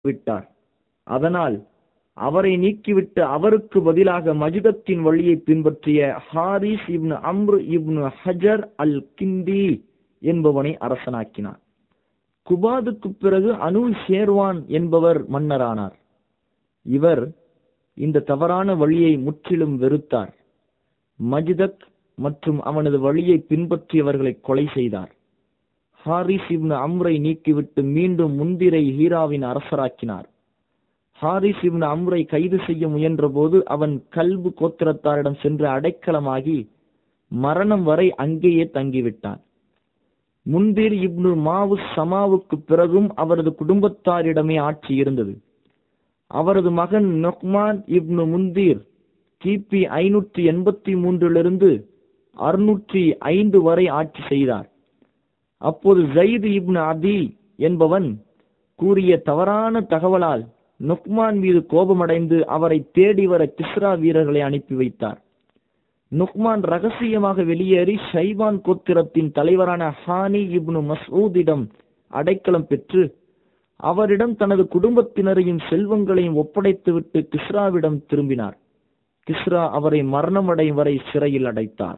விட்டார் அதனால் அவரை நீக்கிவிட்டு அவருக்கு பதிலாக மஜிதத்தின் வழியை பின்பற்றிய ஹாரிஸ் இப்னு அம்ரு இப்னு ஹஜர் அல் கிந்தி என்பவனை அரசனாக்கினார் குபாதுக்கு பிறகு அனு ஷேர்வான் என்பவர் மன்னரானார் இவர் இந்த தவறான வழியை முற்றிலும் வெறுத்தார் மஜிதக் மற்றும் அவனது வழியை பின்பற்றியவர்களை கொலை செய்தார் ஹாரிஸ் இப்னு அம்ரை நீக்கிவிட்டு மீண்டும் முந்திரை ஹீராவின் அரசராக்கினார் ஹாரிஸ் இப்னு அம்ரை கைது செய்ய முயன்றபோது அவன் கல்பு கோத்திரத்தாரிடம் சென்று அடைக்கலமாகி மரணம் வரை அங்கேயே தங்கிவிட்டான் முந்திர் இப்னு மாவு சமாவுக்கு பிறகும் அவரது குடும்பத்தாரிடமே ஆட்சி இருந்தது அவரது மகன் நொக்மான் இப்னு முந்தீர் கிபி ஐநூற்றி எண்பத்தி மூன்றிலிருந்து அறுநூற்றி ஐந்து வரை ஆட்சி செய்தார் அப்போது ஜயித் இப்னு அதி என்பவன் கூறிய தவறான தகவலால் நுக்மான் மீது கோபமடைந்து அவரை தேடி வர கிஸ்ரா வீரர்களை அனுப்பி வைத்தார் நுக்மான் ரகசியமாக வெளியேறி ஷைபான் கோத்திரத்தின் தலைவரான ஹானி இப்னு மசூதிடம் அடைக்கலம் பெற்று அவரிடம் தனது குடும்பத்தினரையும் செல்வங்களையும் ஒப்படைத்துவிட்டு கிஸ்ராவிடம் திரும்பினார் கிஸ்ரா அவரை மரணமடையும் வரை சிறையில் அடைத்தார்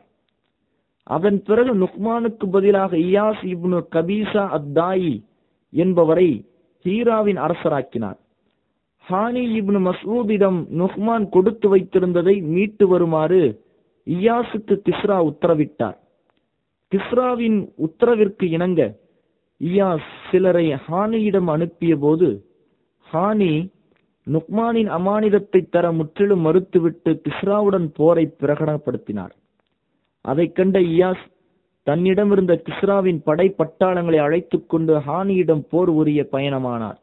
அதன் பிறகு நுக்மானுக்கு பதிலாக இயாஸ் இப்னு கபீசா அத்தாயி என்பவரை ஹீராவின் அரசராக்கினார் ஹானி இப்னு மசூதிடம் நுக்மான் கொடுத்து வைத்திருந்ததை மீட்டு வருமாறு இயாசுக்கு கிஸ்ரா உத்தரவிட்டார் கிஸ்ராவின் உத்தரவிற்கு இணங்க இயாஸ் சிலரை ஹானியிடம் அனுப்பிய போது ஹானி நுக்மானின் அமானிதத்தை தர முற்றிலும் மறுத்துவிட்டு கிஸ்ராவுடன் போரை பிரகடனப்படுத்தினார் அதைக் கண்ட இயாஸ் தன்னிடமிருந்த கிஸ்ராவின் படை பட்டாளங்களை அழைத்துக் கொண்டு ஹானியிடம் போர் உரிய பயணமானார்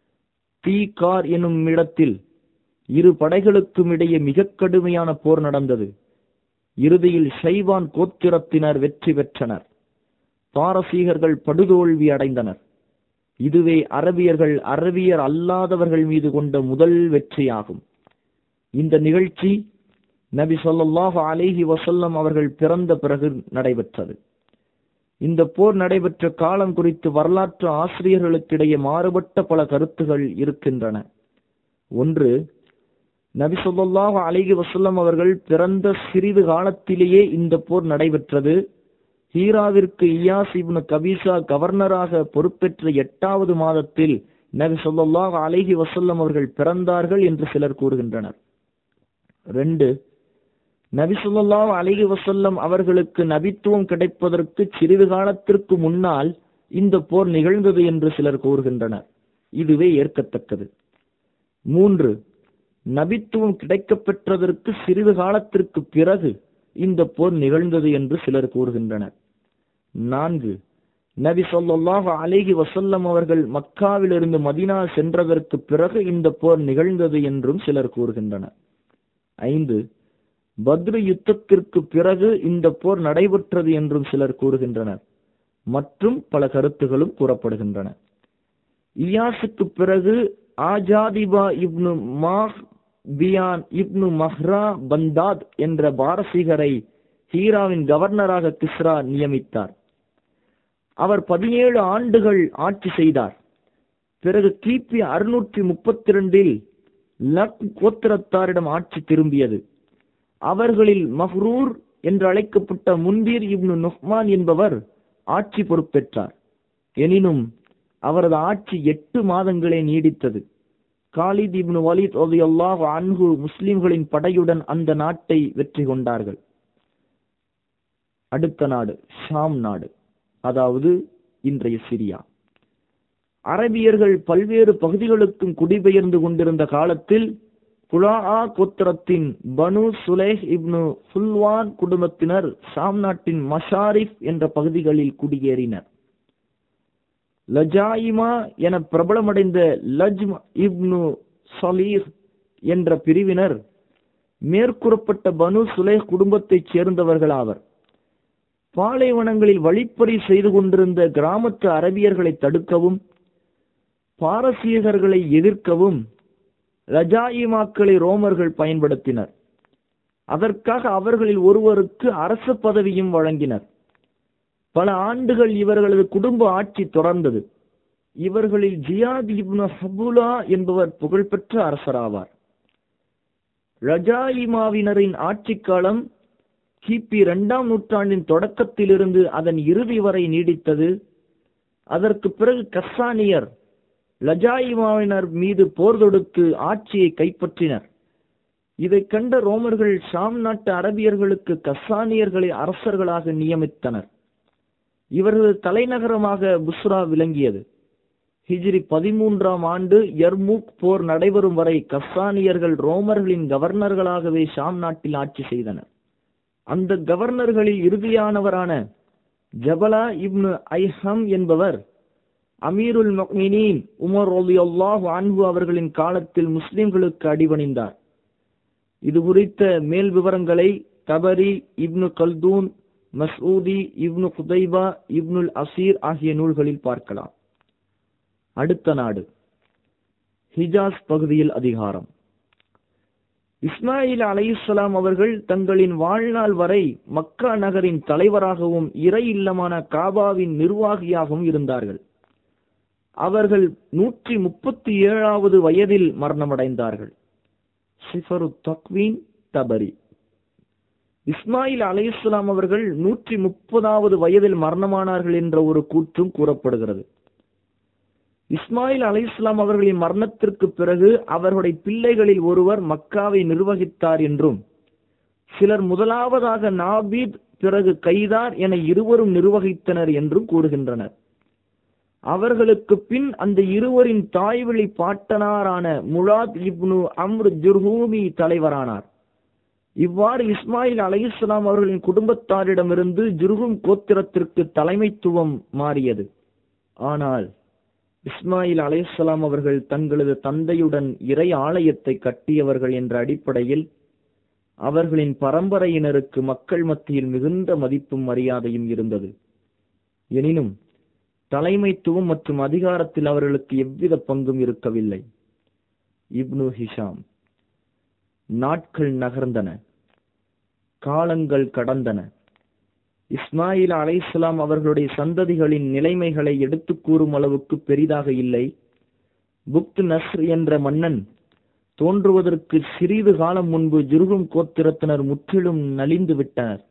தீ கார் என்னும் இடத்தில் இரு படைகளுக்கும் இடையே மிக கடுமையான போர் நடந்தது இறுதியில் ஷைவான் கோத்திரத்தினர் வெற்றி பெற்றனர் பாரசீகர்கள் படுதோல்வி அடைந்தனர் இதுவே அரபியர்கள் அரபியர் அல்லாதவர்கள் மீது கொண்ட முதல் வெற்றியாகும் இந்த நிகழ்ச்சி நபி சொல்லாஹு அலேஹி வசல்லம் அவர்கள் பிறந்த பிறகு நடைபெற்றது இந்த போர் நடைபெற்ற காலம் குறித்து வரலாற்று ஆசிரியர்களுக்கிடையே மாறுபட்ட பல கருத்துகள் இருக்கின்றன ஒன்று நபி சொல்லாஹு அலிகி வசல்லம் அவர்கள் பிறந்த சிறிது காலத்திலேயே இந்த போர் நடைபெற்றது ஹீராவிற்கு இயாஸ் இப்னு கபீசா கவர்னராக பொறுப்பேற்ற எட்டாவது மாதத்தில் நபி சொல்லாஹு அலிஹி வசல்லம் அவர்கள் பிறந்தார்கள் என்று சிலர் கூறுகின்றனர் ரெண்டு நபி சொல்லாஹு அலிஹி வசல்லம் அவர்களுக்கு நபித்துவம் கிடைப்பதற்கு சிறிது காலத்திற்கு முன்னால் இந்த போர் நிகழ்ந்தது என்று சிலர் கூறுகின்றனர் இதுவே ஏற்கத்தக்கது மூன்று நபித்துவம் கிடைக்கப் பெற்றதற்கு சிறிது காலத்திற்கு பிறகு இந்த போர் நிகழ்ந்தது என்று சிலர் கூறுகின்றனர் நான்கு நபி சொல்லாஹு அலிஹி வசல்லம் அவர்கள் மக்காவிலிருந்து மதினா சென்றதற்கு பிறகு இந்த போர் நிகழ்ந்தது என்றும் சிலர் கூறுகின்றனர் ஐந்து பத்ரு யுத்தத்திற்கு பிறகு இந்த போர் நடைபெற்றது என்றும் சிலர் கூறுகின்றனர் மற்றும் பல கருத்துகளும் கூறப்படுகின்றன இயாசுக்கு பிறகு ஆஜாதிபா இப்னு மாஹ் பியான் இப்னு மஹ்ரா பந்தாத் என்ற பாரசீகரை ஹீராவின் கவர்னராக கிஸ்ரா நியமித்தார் அவர் பதினேழு ஆண்டுகள் ஆட்சி செய்தார் பிறகு கிபி அறுநூற்றி முப்பத்தி ரெண்டில் லக் கோத்திரத்தாரிடம் ஆட்சி திரும்பியது அவர்களில் மஹ்ரூர் என்று அழைக்கப்பட்ட முந்தீர் இப்னு நுஹ்மான் என்பவர் ஆட்சி பொறுப்பேற்றார் எனினும் அவரது ஆட்சி எட்டு மாதங்களே நீடித்தது காலித் இப்னு வலித் அல்லாஹ் அன்ஹு முஸ்லிம்களின் படையுடன் அந்த நாட்டை வெற்றி கொண்டார்கள் அடுத்த நாடு ஷாம் நாடு அதாவது இன்றைய சிரியா அரபியர்கள் பல்வேறு பகுதிகளுக்கும் குடிபெயர்ந்து கொண்டிருந்த காலத்தில் குலா கோத்திரத்தின் பனு சுலேஹ் இப்னு சுல்வான் குடும்பத்தினர் ஷாம் நாட்டின் மஷாரிஃப் என்ற பகுதிகளில் குடியேறினர் லஜாயிமா என பிரபலமடைந்த லஜ் இப்னு சலீர் என்ற பிரிவினர் மேற்கூறப்பட்ட பனு சுலேஹ் குடும்பத்தைச் சேர்ந்தவர்கள் ஆவர் பாலைவனங்களில் வழிப்பறி செய்து கொண்டிருந்த கிராமத்து அரபியர்களை தடுக்கவும் பாரசீகர்களை எதிர்க்கவும் ரஜாயிமாக்களை ரோமர்கள் பயன்படுத்தினர் அதற்காக அவர்களில் ஒருவருக்கு அரச பதவியும் வழங்கினர் பல ஆண்டுகள் இவர்களது குடும்ப ஆட்சி தொடர்ந்தது இவர்களில் ஜியாத் இப்னு ஹபுலா என்பவர் புகழ்பெற்ற அரசராவார் ரஜாயிமாவினரின் ஆட்சி காலம் கிபி இரண்டாம் நூற்றாண்டின் தொடக்கத்திலிருந்து அதன் இறுதி வரை நீடித்தது அதற்கு பிறகு கஸ்ஸானியர் லஜாயிமாவினர் மீது போர் தொடுத்து ஆட்சியை கைப்பற்றினர் இதை கண்ட ரோமர்கள் ஷாம் நாட்டு அரபியர்களுக்கு கஸ்ஸானியர்களை அரசர்களாக நியமித்தனர் இவரது தலைநகரமாக புஸ்ரா விளங்கியது ஹிஜ்ரி பதிமூன்றாம் ஆண்டு யர்முக் போர் நடைபெறும் வரை கஸ்ஸானியர்கள் ரோமர்களின் கவர்னர்களாகவே ஷாம் நாட்டில் ஆட்சி செய்தனர் அந்த கவர்னர்களில் இறுதியானவரான ஜபலா இப்னு ஐஹம் என்பவர் அமீருல் மக்மினீன் உமர் ரலியல்லாஹு அன்ஹு அவர்களின் காலத்தில் முஸ்லிம்களுக்கு அடிபணிந்தார் இது குறித்த மேல் விவரங்களை தபரி இப்னு கல்தூன் மசூதி இப்னு குதைபா இப்னுல் அசீர் ஆகிய நூல்களில் பார்க்கலாம் அடுத்த நாடு ஹிஜாஸ் பகுதியில் அதிகாரம் இஸ்மாயில் அலையுஸ்லாம் அவர்கள் தங்களின் வாழ்நாள் வரை மக்கா நகரின் தலைவராகவும் இறை இல்லமான காபாவின் நிர்வாகியாகவும் இருந்தார்கள் அவர்கள் நூற்றி முப்பத்தி ஏழாவது வயதில் மரணமடைந்தார்கள் சிஃபரு தக்வீன் தபரி இஸ்மாயில் அலையுஸ்லாம் அவர்கள் நூற்றி முப்பதாவது வயதில் மரணமானார்கள் என்ற ஒரு கூற்றும் கூறப்படுகிறது இஸ்மாயில் அலை இஸ்லாம் அவர்களின் மரணத்திற்கு பிறகு அவர்களுடைய பிள்ளைகளில் ஒருவர் மக்காவை நிர்வகித்தார் என்றும் சிலர் முதலாவதாக நாபீத் பிறகு கைதார் என இருவரும் நிர்வகித்தனர் என்றும் கூறுகின்றனர் அவர்களுக்கு பின் அந்த இருவரின் தாய்வழி பாட்டனாரான முலாத் இப்னு அம்ர் ஜுர்ஹூமி தலைவரானார் இவ்வாறு இஸ்மாயில் அலை இஸ்லாம் அவர்களின் குடும்பத்தாரிடமிருந்து ஜுர்ஹும் கோத்திரத்திற்கு தலைமைத்துவம் மாறியது ஆனால் இஸ்மாயில் அலையாம் அவர்கள் தங்களது தந்தையுடன் இறை ஆலயத்தை கட்டியவர்கள் என்ற அடிப்படையில் அவர்களின் பரம்பரையினருக்கு மக்கள் மத்தியில் மிகுந்த மதிப்பும் மரியாதையும் இருந்தது எனினும் தலைமைத்துவம் மற்றும் அதிகாரத்தில் அவர்களுக்கு எவ்வித பங்கும் இருக்கவில்லை இப்னு ஹிஷாம் நாட்கள் நகர்ந்தன காலங்கள் கடந்தன இஸ்மாயில் அலைஸ்லாம் அவர்களுடைய சந்ததிகளின் நிலைமைகளை எடுத்து கூறும் அளவுக்கு பெரிதாக இல்லை புக்த் நஸ்ர் என்ற மன்னன் தோன்றுவதற்கு சிறிது காலம் முன்பு ஜுருகும் கோத்திரத்தினர் முற்றிலும் நலிந்து விட்டனர்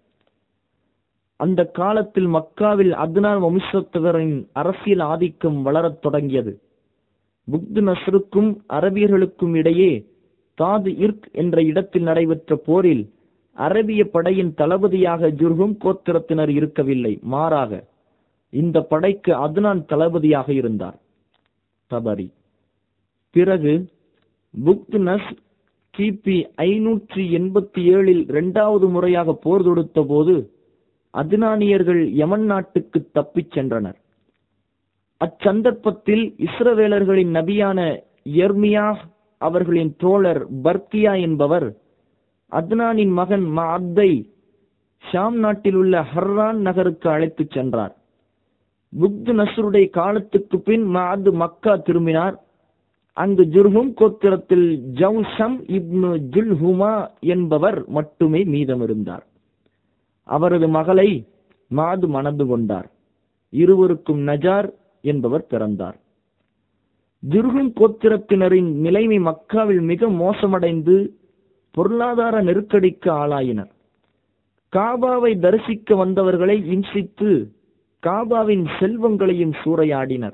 அந்த காலத்தில் மக்காவில் அத்னான் வம்சத்தவரின் அரசியல் ஆதிக்கம் வளரத் தொடங்கியது புக்து நஸ்ருக்கும் அரபியர்களுக்கும் இடையே தாது இர்க் என்ற இடத்தில் நடைபெற்ற போரில் அரபிய படையின் தளபதியாக ஜுர்ஹும் கோத்திரத்தினர் இருக்கவில்லை மாறாக இந்த படைக்கு அத்னான் தளபதியாக இருந்தார் தபரி பிறகு புக்த் நஸ் கிபி ஐநூற்றி எண்பத்தி ஏழில் இரண்டாவது முறையாக போர் தொடுத்த போது அத்னானியர்கள் யமன் நாட்டுக்கு தப்பிச் சென்றனர் அச்சந்தர்ப்பத்தில் இஸ்ரவேலர்களின் நபியான எர்மியா அவர்களின் தோழர் பர்கியா என்பவர் அத்னானின் மகன் மஅத்தை ஷாம் நாட்டில் உள்ள ஹர்ரான் நகருக்கு அழைத்துச் சென்றார் புக்து நஸ்ருடைய காலத்துக்கு பின் மஅத் மக்கா திரும்பினார் அங்கு ஜுர்ஹும் கோத்திரத்தில் ஜவுஷம் இப்னு ஜுல்ஹுமா என்பவர் மட்டுமே மீதமிருந்தார் அவரது மகளை மாது மணந்து கொண்டார் இருவருக்கும் நஜார் என்பவர் பிறந்தார் ஜுர்ஹும் கோத்திரத்தினரின் நிலைமை மக்காவில் மிக மோசமடைந்து பொருளாதார நெருக்கடிக்கு ஆளாயினர் காபாவை தரிசிக்க வந்தவர்களை இன்சித்து காபாவின் செல்வங்களையும் சூறையாடினர்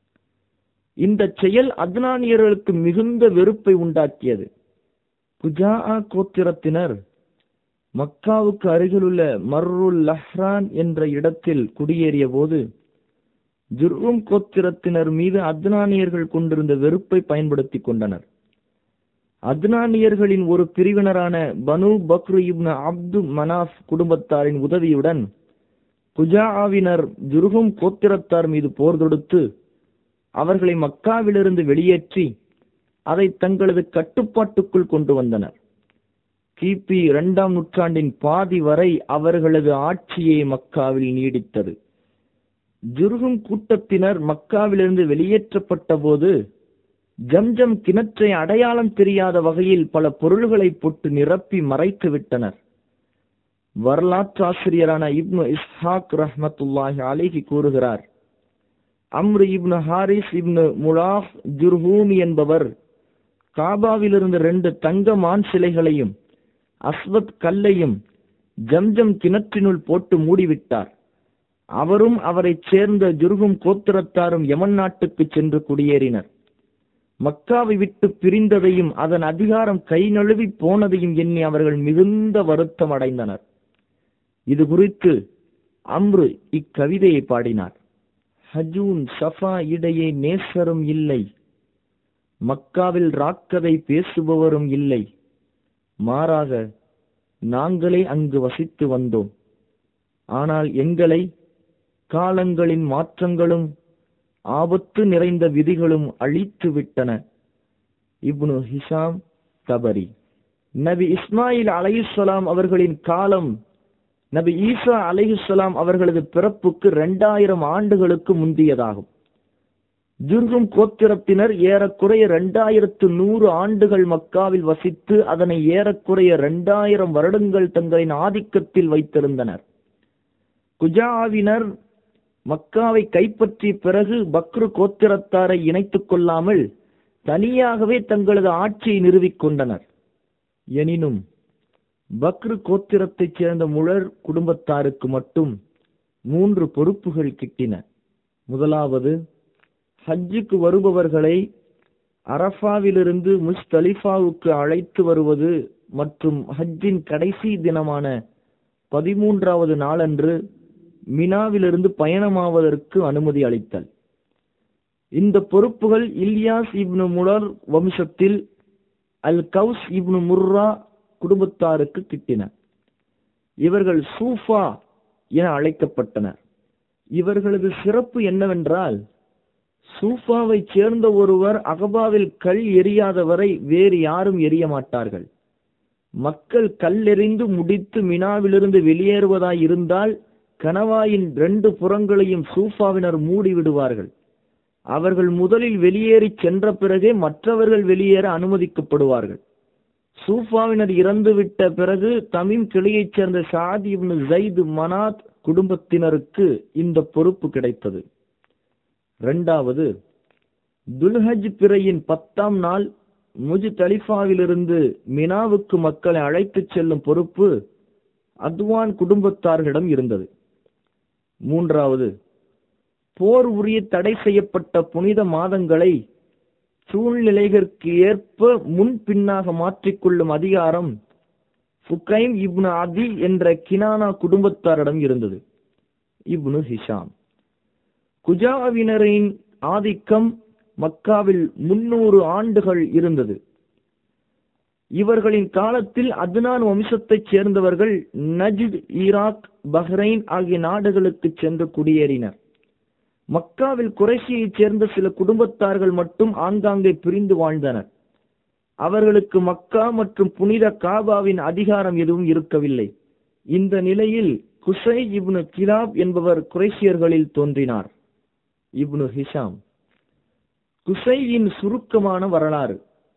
இந்த செயல் அத்னானியர்களுக்கு மிகுந்த வெறுப்பை உண்டாக்கியது புஜா கோத்திரத்தினர் மக்காவுக்கு அருகிலுள்ள மர்ருல் லஹ்ரான் என்ற இடத்தில் குடியேறிய போது ஜுர்ரும் கோத்திரத்தினர் மீது அத்னானியர்கள் கொண்டிருந்த வெறுப்பை பயன்படுத்திக் கொண்டனர் அத்னானியர்களின் ஒரு பிரிவினரான பனு பக்ரு இப்னு அப்து மனாஃப் குடும்பத்தாரின் உதவியுடன் குஜாவினர் ஜுருகும் கோத்திரத்தார் மீது போர் தொடுத்து அவர்களை மக்காவிலிருந்து வெளியேற்றி அதை தங்களது கட்டுப்பாட்டுக்குள் கொண்டு வந்தனர் கிபி இரண்டாம் நூற்றாண்டின் பாதி வரை அவர்களது ஆட்சியே மக்காவில் நீடித்தது ஜுருகும் கூட்டத்தினர் மக்காவிலிருந்து வெளியேற்றப்பட்ட போது ஜம்ஜம் கிணற்றை அடையாளம் தெரியாத வகையில் பல பொருள்களை போட்டு நிரப்பி மறைத்து விட்டனர் வரலாற்றாசிரியரான இப்னு இஸ்ஹாக் ரஹ்மத்துல்லாஹி அலிஹி கூறுகிறார் அம்ரு இப்னு ஹாரிஸ் இப்னு முலாஃப் ஜுர்ஹூமி என்பவர் காபாவிலிருந்து ரெண்டு தங்க மான் சிலைகளையும் அஸ்வத் கல்லையும் ஜம்ஜம் கிணற்றினுள் போட்டு மூடிவிட்டார் அவரும் அவரைச் சேர்ந்த ஜுர்கும் கோத்திரத்தாரும் யமன் நாட்டுக்கு சென்று குடியேறினர் மக்காவை விட்டு பிரிந்ததையும் அதன் அதிகாரம் கை நழுவி போனதையும் எண்ணி அவர்கள் மிகுந்த வருத்தம் அடைந்தனர் இது குறித்து அம்ரு இக்கவிதையை பாடினார் ஹஜூன் சஃபா இடையே நேசரும் இல்லை மக்காவில் ராக்கதை பேசுபவரும் இல்லை மாறாக நாங்களே அங்கு வசித்து வந்தோம் ஆனால் எங்களை காலங்களின் மாற்றங்களும் ஆபத்து நிறைந்த விதிகளும் அழித்து விட்டன இப்னு ஹிஷாம் தபரி நபி இஸ்மாயில் அலையுஸ்ஸலாம் அவர்களின் காலம் நபி ஈசா அலையுஸ்ஸலாம் அவர்களது பிறப்புக்கு இரண்டாயிரம் ஆண்டுகளுக்கு முந்தியதாகும் ஜுர்கும் கோத்திரத்தினர் ஏறக்குறைய இரண்டாயிரத்து நூறு ஆண்டுகள் மக்காவில் வசித்து அதனை ஏறக்குறைய இரண்டாயிரம் வருடங்கள் தங்களின் ஆதிக்கத்தில் வைத்திருந்தனர் குஜாவினர் மக்காவை கைப்பற்றிய பிறகு பக்ரு கோத்திரத்தாரை இணைத்துக் கொள்ளாமல் தனியாகவே தங்களது ஆட்சியை நிறுவிக் கொண்டனர் எனினும் பக்ரு கோத்திரத்தைச் சேர்ந்த முழர் குடும்பத்தாருக்கு மட்டும் மூன்று பொறுப்புகள் கிட்டின முதலாவது ஹஜ்ஜுக்கு வருபவர்களை அரஃபாவிலிருந்து முஸ்தலிஃபாவுக்கு அழைத்து வருவது மற்றும் ஹஜ்ஜின் கடைசி தினமான பதிமூன்றாவது நாளன்று மினாவிலிருந்து பயணமாவதற்கு அனுமதி அளித்தல் இந்த பொறுப்புகள் இல்யாஸ் இப்னு முலர் வம்சத்தில் அல் கவுஸ் இப்னு முர்ரா குடும்பத்தாருக்கு கிட்டின இவர்கள் சூஃபா என அழைக்கப்பட்டனர் இவர்களது சிறப்பு என்னவென்றால் சூஃபாவைச் சேர்ந்த ஒருவர் அகபாவில் கல் எரியாதவரை வேறு யாரும் எரிய மாட்டார்கள் மக்கள் கல்லெறிந்து முடித்து மினாவிலிருந்து வெளியேறுவதாய் இருந்தால் கணவாயின் ரெண்டு புறங்களையும் சூஃபாவினர் மூடி விடுவார்கள் அவர்கள் முதலில் வெளியேறி சென்ற பிறகே மற்றவர்கள் வெளியேற அனுமதிக்கப்படுவார்கள் சூஃபாவினர் இறந்துவிட்ட பிறகு தமிம் கிளையைச் சேர்ந்த ஷாதி இப்னு ஜைது மனாத் குடும்பத்தினருக்கு இந்த பொறுப்பு கிடைத்தது இரண்டாவது துல்ஹஜ் பிறையின் பத்தாம் நாள் முஜ் தலிஃபாவிலிருந்து மினாவுக்கு மக்களை அழைத்துச் செல்லும் பொறுப்பு அத்வான் குடும்பத்தார்களிடம் இருந்தது மூன்றாவது போர் உரிய தடை செய்யப்பட்ட புனித மாதங்களை சூழ்நிலைகளுக்கு ஏற்ப முன் பின்னாக மாற்றிக்கொள்ளும் அதிகாரம் ஃபுகைம் இப்னு அதி என்ற கினானா குடும்பத்தாரிடம் இருந்தது இப்னு ஹிஷாம் குஜாவினரின் ஆதிக்கம் மக்காவில் முன்னூறு ஆண்டுகள் இருந்தது இவர்களின் காலத்தில் அத்னான் வம்சத்தைச் சேர்ந்தவர்கள் நஜ்த் ஈராக் பஹ்ரைன் ஆகிய நாடுகளுக்கு சென்று குடியேறினர் மக்காவில் குறைஷியைச் சேர்ந்த சில குடும்பத்தார்கள் மட்டும் ஆங்காங்கே பிரிந்து வாழ்ந்தனர் அவர்களுக்கு மக்கா மற்றும் புனித காபாவின் அதிகாரம் எதுவும் இருக்கவில்லை இந்த நிலையில் குசை இப்னு கிலாப் என்பவர் குறைஷியர்களில் தோன்றினார் இப்னு ஹிஷாம் குசையின் சுருக்கமான வரலாறு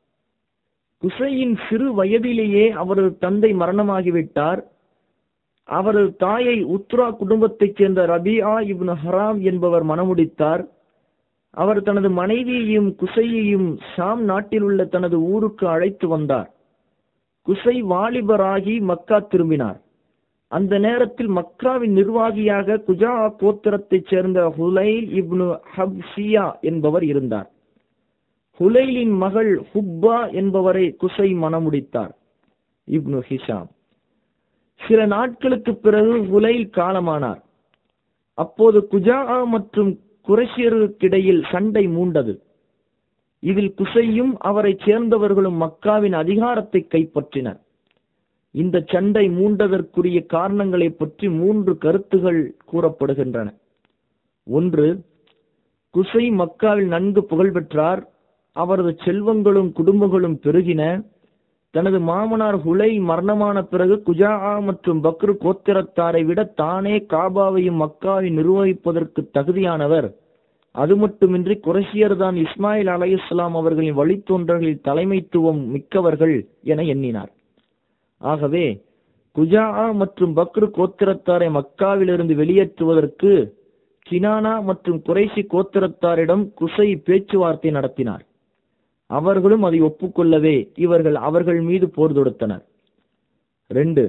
குசையின் சிறு வயதிலேயே அவரது தந்தை மரணமாகிவிட்டார் அவரது தாயை உத்ரா குடும்பத்தைச் சேர்ந்த ரபியா இப்னு ஹராம் என்பவர் மணமுடித்தார் அவர் தனது மனைவியையும் குசையையும் ஷாம் நாட்டில் உள்ள தனது ஊருக்கு அழைத்து வந்தார் குசை வாலிபராகி மக்கா திரும்பினார் அந்த நேரத்தில் மக்காவின் நிர்வாகியாக குஜா கோத்திரத்தைச் சேர்ந்த ஹுலைல் இப்னு ஹப்ஷியா என்பவர் இருந்தார் ஹுலைலின் மகள் ஹுப்பா என்பவரை குசை மணமுடித்தார் இப்னு ஹிஷாம் சில நாட்களுக்கு பிறகு ஹுலைல் காலமானார் அப்போது குஜா மற்றும் குரேஷியருக்கிடையில் சண்டை மூண்டது இதில் குசையும் அவரைச் சேர்ந்தவர்களும் மக்காவின் அதிகாரத்தை கைப்பற்றினர் இந்த சண்டை மூண்டதற்குரிய காரணங்களை பற்றி மூன்று கருத்துகள் கூறப்படுகின்றன ஒன்று குசை மக்காவில் நன்கு புகழ் பெற்றார் அவரது செல்வங்களும் குடும்பங்களும் பெருகின தனது மாமனார் ஹுலை மரணமான பிறகு குஜா மற்றும் பக்ரு கோத்திரத்தாரை விட தானே காபாவையும் மக்காவை நிர்வகிப்பதற்கு தகுதியானவர் அது மட்டுமின்றி குரேஷியர் தான் இஸ்மாயில் அலையுஸ்லாம் அவர்களின் வழித்தோன்றர்களில் தலைமைத்துவம் மிக்கவர்கள் என எண்ணினார் ஆகவே குஜா மற்றும் பக்ரு கோத்திரத்தாரை மக்காவிலிருந்து வெளியேற்றுவதற்கு கினானா மற்றும் குறைசி கோத்திரத்தாரிடம் குசை பேச்சுவார்த்தை நடத்தினார் அவர்களும் அதை ஒப்புக்கொள்ளவே இவர்கள் அவர்கள் மீது போர் தொடுத்தனர் ரெண்டு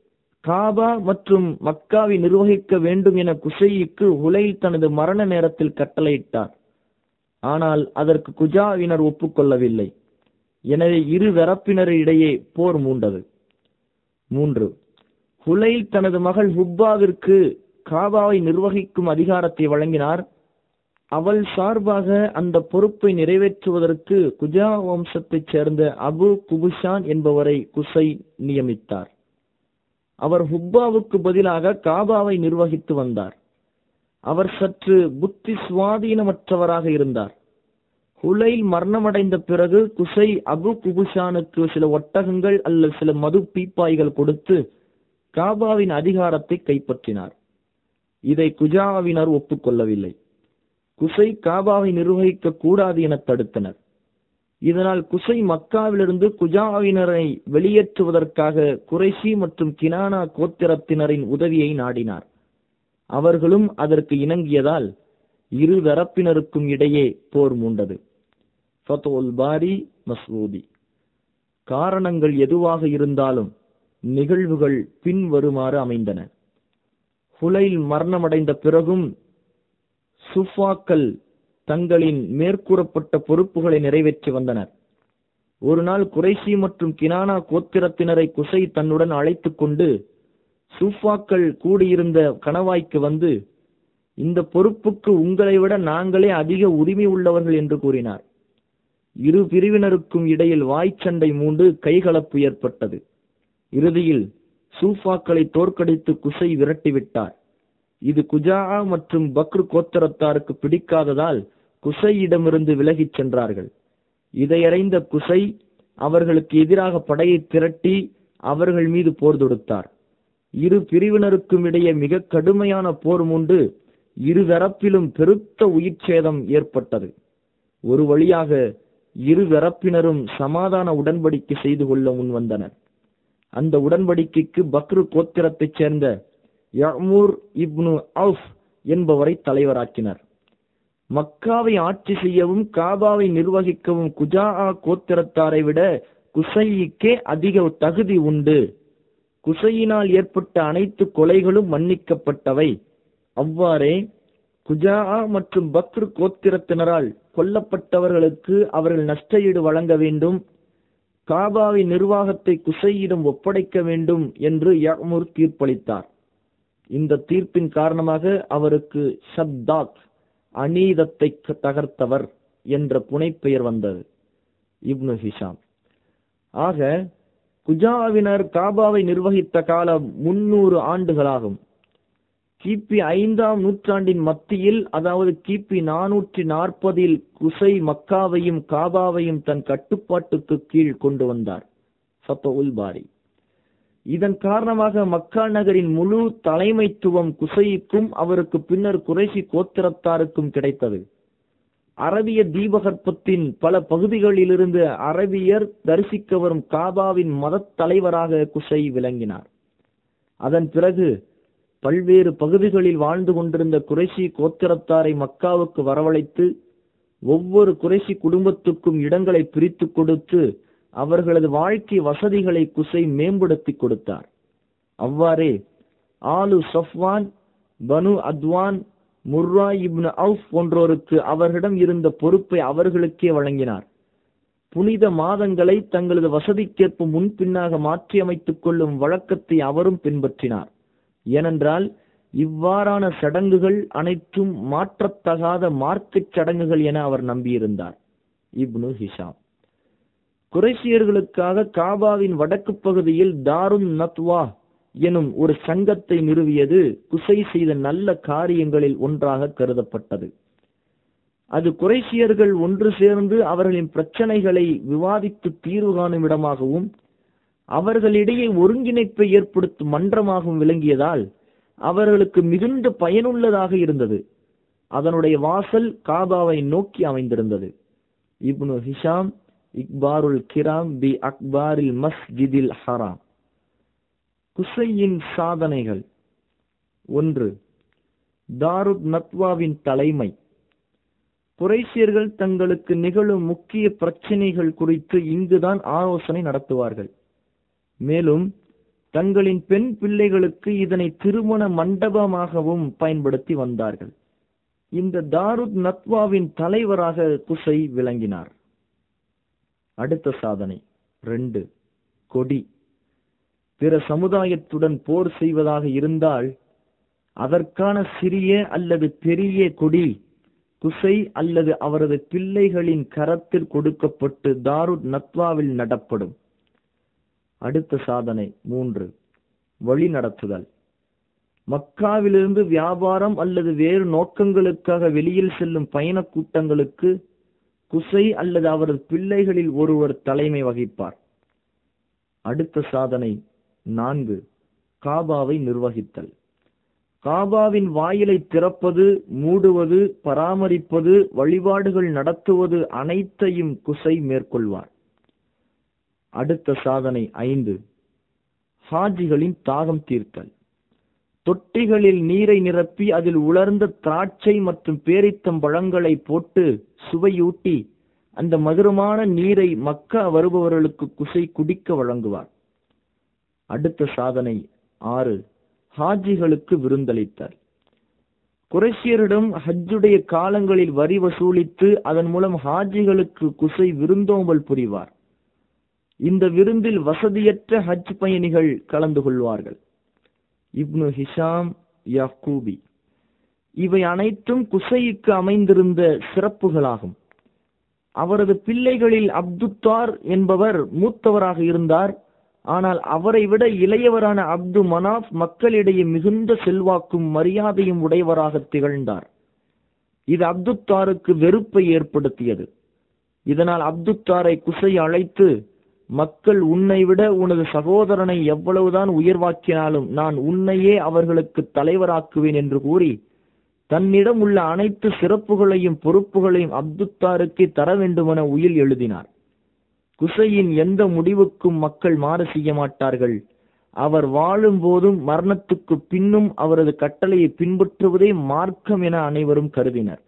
காபா மற்றும் மக்காவை நிர்வகிக்க வேண்டும் என குசைக்கு ஹுலைல் தனது மரண நேரத்தில் கட்டளையிட்டார் ஆனால் அதற்கு குஜாவினர் ஒப்புக்கொள்ளவில்லை எனவே இரு தரப்பினரிடையே போர் மூண்டது மூன்று ஹுலைல் தனது மகள் ஹுப்பாவிற்கு காபாவை நிர்வகிக்கும் அதிகாரத்தை வழங்கினார் அவள் சார்பாக அந்த பொறுப்பை நிறைவேற்றுவதற்கு குஜா வம்சத்தைச் சேர்ந்த அபு குபுஷான் என்பவரை குசை நியமித்தார் அவர் ஹுப்பாவுக்கு பதிலாக காபாவை நிர்வகித்து வந்தார் அவர் சற்று புத்தி சுவாதீனமற்றவராக இருந்தார் ஹுலைல் மரணமடைந்த பிறகு குசை அபு குபுஷானுக்கு சில ஒட்டகங்கள் அல்லது சில மது பீப்பாய்கள் கொடுத்து காபாவின் அதிகாரத்தை கைப்பற்றினார் இதை குஜாவினர் ஒப்புக்கொள்ளவில்லை குசை காபாவை நிர்வகிக்க கூடாது என தடுத்தனர் இதனால் குசை மக்காவிலிருந்து குஜாவினரை வெளியேற்றுவதற்காக குறைசி மற்றும் கினானா கோத்திரத்தினரின் உதவியை நாடினார் அவர்களும் அதற்கு இணங்கியதால் இரு தரப்பினருக்கும் இடையே போர் மூண்டது ஃபத்துல் பாரி மஸ்வூதி காரணங்கள் எதுவாக இருந்தாலும் நிகழ்வுகள் பின்வருமாறு அமைந்தன ஹுலைல் மரணமடைந்த பிறகும் சுஃபாக்கள் தங்களின் மேற்கூறப்பட்ட பொறுப்புகளை நிறைவேற்றி வந்தனர் ஒரு நாள் குறைசி மற்றும் கினானா கோத்திரத்தினரை குசை தன்னுடன் அழைத்துக் கொண்டு சூஃபாக்கள் கூடியிருந்த கணவாய்க்கு வந்து இந்த பொறுப்புக்கு உங்களை விட நாங்களே அதிக உரிமை உள்ளவர்கள் என்று கூறினார் இரு பிரிவினருக்கும் இடையில் வாய்ச்சண்டை மூண்டு கைகலப்பு ஏற்பட்டது இறுதியில் சூஃபாக்களை தோற்கடித்து குசை விரட்டிவிட்டார் இது குஜா மற்றும் பக்ரு கோத்திரத்தாருக்கு பிடிக்காததால் குசையிடமிருந்து விலகிச் சென்றார்கள் இதையறிந்த குசை அவர்களுக்கு எதிராக படையை திரட்டி அவர்கள் மீது போர் தொடுத்தார் இரு பிரிவினருக்கும் இடையே மிக கடுமையான போர் மூண்டு இரு தரப்பிலும் பெருத்த உயிர் சேதம் ஏற்பட்டது ஒரு வழியாக இரு தரப்பினரும் சமாதான உடன்படிக்கை செய்து கொள்ள முன்வந்தனர் அந்த உடன்படிக்கைக்கு பக்ரு கோத்திரத்தைச் சேர்ந்த யமூர் இப்னு அவுஃப் என்பவரை தலைவராக்கினர் மக்காவை ஆட்சி செய்யவும் காபாவை நிர்வகிக்கவும் குஜா கோத்திரத்தாரை விட குசையிக்கே அதிக தகுதி உண்டு குசையினால் ஏற்பட்ட அனைத்து கொலைகளும் மன்னிக்கப்பட்டவை அவ்வாறே குஜா மற்றும் பக்ரு கோத்திரத்தினரால் கொல்லப்பட்டவர்களுக்கு அவர்கள் நஷ்டஈடு வழங்க வேண்டும் காபாவின் நிர்வாகத்தை குசையிடம் ஒப்படைக்க வேண்டும் என்று யமுர் தீர்ப்பளித்தார் இந்த தீர்ப்பின் காரணமாக அவருக்கு ஷத்தாக் அநீதத்தை தகர்த்தவர் என்ற புனைப்பெயர் வந்தது இப்னு ஹிஷாம் ஆக குஜாவினர் காபாவை நிர்வகித்த காலம் முன்னூறு ஆண்டுகளாகும் கிபி ஐந்தாம் நூற்றாண்டின் மத்தியில் அதாவது கிபி நானூற்றி நாற்பதில் குசை மக்காவையும் காபாவையும் தன் கட்டுப்பாட்டுக்கு கீழ் கொண்டு வந்தார் சத்தவுல் பாரி இதன் காரணமாக மக்கா நகரின் முழு தலைமைத்துவம் குசைக்கும் அவருக்கு பின்னர் குறைசி கோத்திரத்தாருக்கும் கிடைத்தது அரபிய தீபகற்பத்தின் பல பகுதிகளிலிருந்து அரபியர் தரிசிக்க வரும் காபாவின் மதத் தலைவராக குசை விளங்கினார் அதன் பிறகு பல்வேறு பகுதிகளில் வாழ்ந்து கொண்டிருந்த குறைசி கோத்திரத்தாரை மக்காவுக்கு வரவழைத்து ஒவ்வொரு குறைசி குடும்பத்துக்கும் இடங்களை பிரித்து கொடுத்து அவர்களது வாழ்க்கை வசதிகளை குசை மேம்படுத்தி கொடுத்தார் அவ்வாறே ஆலு சஃப்வான் பனு அத்வான் முர்ரா இப்னு அவுஃப் போன்றோருக்கு அவர்களிடம் இருந்த பொறுப்பை அவர்களுக்கே வழங்கினார் புனித மாதங்களை தங்களது வசதிக்கேற்ப முன்பின்னாக மாற்றியமைத்துக் கொள்ளும் வழக்கத்தை அவரும் பின்பற்றினார் ஏனென்றால் இவ்வாறான சடங்குகள் அனைத்தும் மாற்றத்தகாத மார்க்கச் சடங்குகள் என அவர் நம்பியிருந்தார் இப்னு ஹிஷாம் குறைசியர்களுக்காக காபாவின் வடக்கு பகுதியில் தாருன் நத்வா எனும் ஒரு சங்கத்தை நிறுவியது குசை செய்த நல்ல காரியங்களில் ஒன்றாக கருதப்பட்டது அது குறைசியர்கள் ஒன்று சேர்ந்து அவர்களின் பிரச்சனைகளை விவாதித்து தீர்வு காணும் இடமாகவும் அவர்களிடையே ஒருங்கிணைப்பை ஏற்படுத்தும் மன்றமாகவும் விளங்கியதால் அவர்களுக்கு மிகுந்த பயனுள்ளதாக இருந்தது அதனுடைய வாசல் காபாவை நோக்கி அமைந்திருந்தது இப்னு ஹிஷாம் இக்பாருல் கிராம் பி அக்பாரில் மஸ்ஜிதில் ஹராம் குசையின் சாதனைகள் ஒன்று தாருத் நத்வாவின் தலைமை குறைசியர்கள் தங்களுக்கு நிகழும் முக்கிய பிரச்சனைகள் குறித்து இங்குதான் ஆலோசனை நடத்துவார்கள் மேலும் தங்களின் பெண் பிள்ளைகளுக்கு இதனை திருமண மண்டபமாகவும் பயன்படுத்தி வந்தார்கள் இந்த தாருத் நத்வாவின் தலைவராக குசை விளங்கினார் அடுத்த சாதனை ரெண்டு கொடி பிற சமுதாயத்துடன் போர் செய்வதாக இருந்தால் அதற்கான சிறிய அல்லது பெரிய கொடி குசை அல்லது அவரது பிள்ளைகளின் கரத்தில் கொடுக்கப்பட்டு தாருத் நத்வாவில் நடப்படும் அடுத்த சாதனை மூன்று வழி நடத்துதல் மக்காவிலிருந்து வியாபாரம் அல்லது வேறு நோக்கங்களுக்காக வெளியில் செல்லும் பயண கூட்டங்களுக்கு குசை அல்லது அவரது பிள்ளைகளில் ஒருவர் தலைமை வகிப்பார் அடுத்த சாதனை நான்கு காபாவை நிர்வகித்தல் காபாவின் வாயிலை திறப்பது மூடுவது பராமரிப்பது வழிபாடுகள் நடத்துவது அனைத்தையும் குசை மேற்கொள்வார் அடுத்த சாதனை ஐந்து ஹாஜிகளின் தாகம் தீர்த்தல் தொட்டிகளில் நீரை நிரப்பி அதில் உலர்ந்த திராட்சை மற்றும் பேரித்தம் பழங்களை போட்டு சுவையூட்டி அந்த மதுரமான நீரை மக்கா வருபவர்களுக்கு குசை குடிக்க வழங்குவார் அடுத்த சாதனை ஆறு ஹாஜிகளுக்கு விருந்தளித்தார் குரேஷியரிடம் ஹஜ்ஜுடைய காலங்களில் வரி வசூலித்து அதன் மூலம் ஹாஜிகளுக்கு குசை விருந்தோம்பல் புரிவார் இந்த விருந்தில் வசதியற்ற ஹஜ் பயணிகள் கலந்து கொள்வார்கள் இப்னு ஹிஷாம் யாக்கூபி இவை அனைத்தும் குசைக்கு அமைந்திருந்த சிறப்புகளாகும் அவரது பிள்ளைகளில் அப்துத்தார் என்பவர் மூத்தவராக இருந்தார் ஆனால் அவரை விட இளையவரான அப்து மனாப் மக்களிடையே மிகுந்த செல்வாக்கும் மரியாதையும் உடையவராக திகழ்ந்தார் இது அப்துத்தாருக்கு வெறுப்பை ஏற்படுத்தியது இதனால் அப்துத்தாரை குசை அழைத்து மக்கள் உன்னை விட உனது சகோதரனை எவ்வளவுதான் உயர்வாக்கினாலும் நான் உன்னையே அவர்களுக்கு தலைவராக்குவேன் என்று கூறி தன்னிடம் உள்ள அனைத்து சிறப்புகளையும் பொறுப்புகளையும் அப்துத்தாருக்கு தர வேண்டுமென உயில் எழுதினார் குசையின் எந்த முடிவுக்கும் மக்கள் மாறு செய்ய மாட்டார்கள் அவர் வாழும் போதும் மரணத்துக்கு பின்னும் அவரது கட்டளையை பின்பற்றுவதே மார்க்கம் என அனைவரும் கருதினர்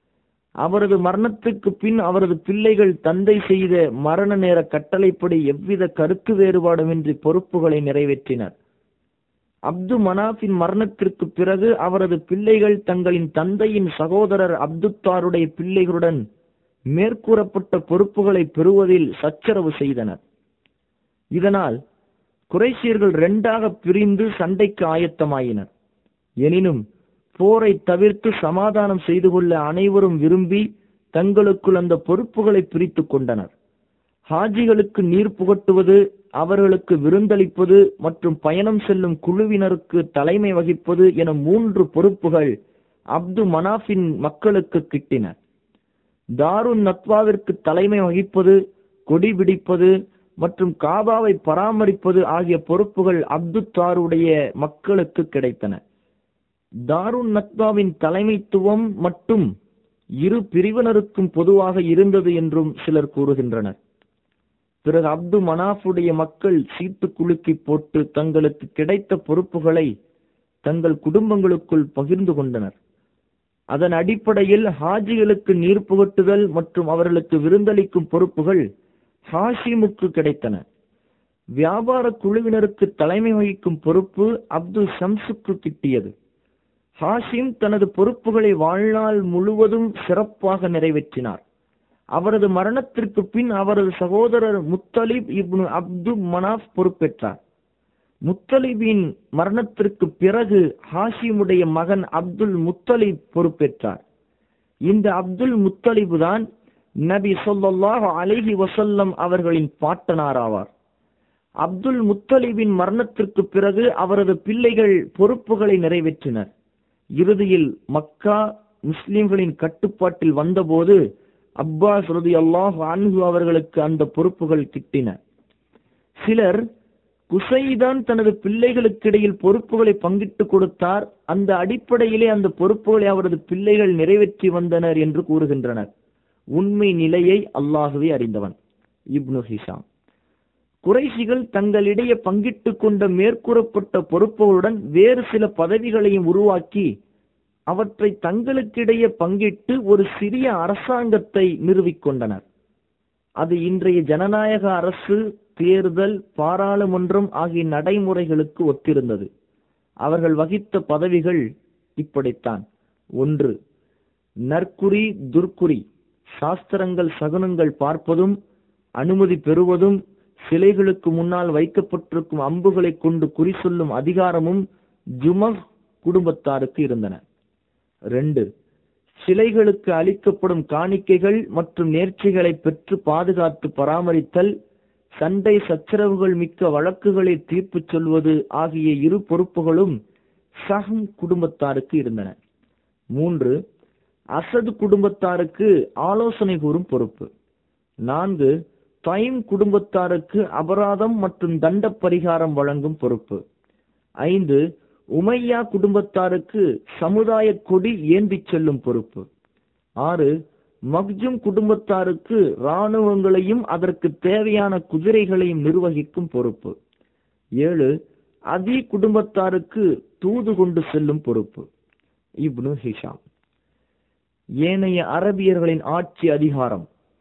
அவரது மரணத்துக்கு பின் அவரது பிள்ளைகள் தந்தை செய்த மரண நேர கட்டளைப்படி எவ்வித கருத்து வேறுபாடுமின்றி பொறுப்புகளை நிறைவேற்றினர் அப்து மனாஃபின் மரணத்திற்கு பிறகு அவரது பிள்ளைகள் தங்களின் தந்தையின் சகோதரர் அப்துத்தாருடைய பிள்ளைகளுடன் மேற்கூறப்பட்ட பொறுப்புகளை பெறுவதில் சச்சரவு செய்தனர் இதனால் குறைசியர்கள் இரண்டாக பிரிந்து சண்டைக்கு ஆயத்தமாயினர் எனினும் போரை தவிர்த்து சமாதானம் செய்து கொள்ள அனைவரும் விரும்பி தங்களுக்குள் அந்த பொறுப்புகளை பிரித்து கொண்டனர் ஹாஜிகளுக்கு நீர் புகட்டுவது அவர்களுக்கு விருந்தளிப்பது மற்றும் பயணம் செல்லும் குழுவினருக்கு தலைமை வகிப்பது என மூன்று பொறுப்புகள் அப்து மனாஃபின் மக்களுக்கு கிட்டின தாருன் நத்வாவிற்கு தலைமை வகிப்பது கொடி பிடிப்பது மற்றும் காபாவை பராமரிப்பது ஆகிய பொறுப்புகள் அப்து தாருடைய மக்களுக்கு கிடைத்தன தாருன் நத்வாவின் தலைமைத்துவம் மட்டும் இரு பிரிவினருக்கும் பொதுவாக இருந்தது என்றும் சிலர் கூறுகின்றனர் பிறகு அப்து மனாஃபுடைய மக்கள் சீட்டு குலுக்கி போட்டு தங்களுக்கு கிடைத்த பொறுப்புகளை தங்கள் குடும்பங்களுக்குள் பகிர்ந்து கொண்டனர் அதன் அடிப்படையில் ஹாஜிகளுக்கு நீர் புகட்டுதல் மற்றும் அவர்களுக்கு விருந்தளிக்கும் பொறுப்புகள் ஹாஷிமுக்கு கிடைத்தன வியாபார குழுவினருக்கு தலைமை வகிக்கும் பொறுப்பு அப்துல் ஷம்சுக்கு கிட்டியது ஹாஷிம் தனது பொறுப்புகளை வாழ்நாள் முழுவதும் சிறப்பாக நிறைவேற்றினார் அவரது மரணத்திற்கு பின் அவரது சகோதரர் முத்தலிப் இப்னு அப்து மனாஃப் பொறுப்பேற்றார் முத்தலிபின் மரணத்திற்கு பிறகு ஹாஷிமுடைய மகன் அப்துல் முத்தலிப் பொறுப்பேற்றார் இந்த அப்துல் முத்தலிபு தான் நபி சொல்லாஹு அலைஹி வசல்லம் அவர்களின் பாட்டனார் ஆவார் அப்துல் முத்தலிபின் மரணத்திற்கு பிறகு அவரது பிள்ளைகள் பொறுப்புகளை நிறைவேற்றினர் இறுதியில் மக்கா முஸ்லிம்களின் கட்டுப்பாட்டில் வந்தபோது அப்பாஸ் ரதி அல்லாஹ் அன்ஹு அவர்களுக்கு அந்த பொறுப்புகள் கிட்டின சிலர் குசைதான் தனது பிள்ளைகளுக்கிடையில் பொறுப்புகளை பங்கிட்டு கொடுத்தார் அந்த அடிப்படையிலே அந்த பொறுப்புகளை அவரது பிள்ளைகள் நிறைவேற்றி வந்தனர் என்று கூறுகின்றனர் உண்மை நிலையை அல்லாஹுவே அறிந்தவன் இப்னு ஹிஷாம் குறைசிகள் தங்களிடையே பங்கிட்டு கொண்ட மேற்கூறப்பட்ட பொறுப்புகளுடன் வேறு சில பதவிகளையும் உருவாக்கி அவற்றை தங்களுக்கிடையே பங்கிட்டு ஒரு சிறிய அரசாங்கத்தை நிறுவிக் கொண்டனர் அது இன்றைய ஜனநாயக அரசு தேர்தல் பாராளுமன்றம் ஆகிய நடைமுறைகளுக்கு ஒத்திருந்தது அவர்கள் வகித்த பதவிகள் இப்படித்தான் ஒன்று நற்குறி துர்க்குறி சாஸ்திரங்கள் சகுனங்கள் பார்ப்பதும் அனுமதி பெறுவதும் சிலைகளுக்கு முன்னால் வைக்கப்பட்டிருக்கும் அம்புகளை கொண்டு குறி சொல்லும் அதிகாரமும் ஜுமஹ் குடும்பத்தாருக்கு இருந்தன ரெண்டு சிலைகளுக்கு அளிக்கப்படும் காணிக்கைகள் மற்றும் நேர்ச்சிகளை பெற்று பாதுகாத்து பராமரித்தல் சண்டை சச்சரவுகள் மிக்க வழக்குகளை தீர்ப்பு சொல்வது ஆகிய இரு பொறுப்புகளும் சஹம் குடும்பத்தாருக்கு இருந்தன மூன்று அசது குடும்பத்தாருக்கு ஆலோசனை கூறும் பொறுப்பு நான்கு தைம் குடும்பத்தாருக்கு அபராதம் மற்றும் தண்ட பரிகாரம் வழங்கும் பொறுப்பு ஐந்து உமையா குடும்பத்தாருக்கு சமுதாய கொடி ஏந்திச் செல்லும் பொறுப்பு ஆறு மக்ஜும் குடும்பத்தாருக்கு இராணுவங்களையும் அதற்கு தேவையான குதிரைகளையும் நிர்வகிக்கும் பொறுப்பு ஏழு அதி குடும்பத்தாருக்கு தூது கொண்டு செல்லும் பொறுப்பு இப்னு ஹிஷாம் ஏனைய அரபியர்களின் ஆட்சி அதிகாரம்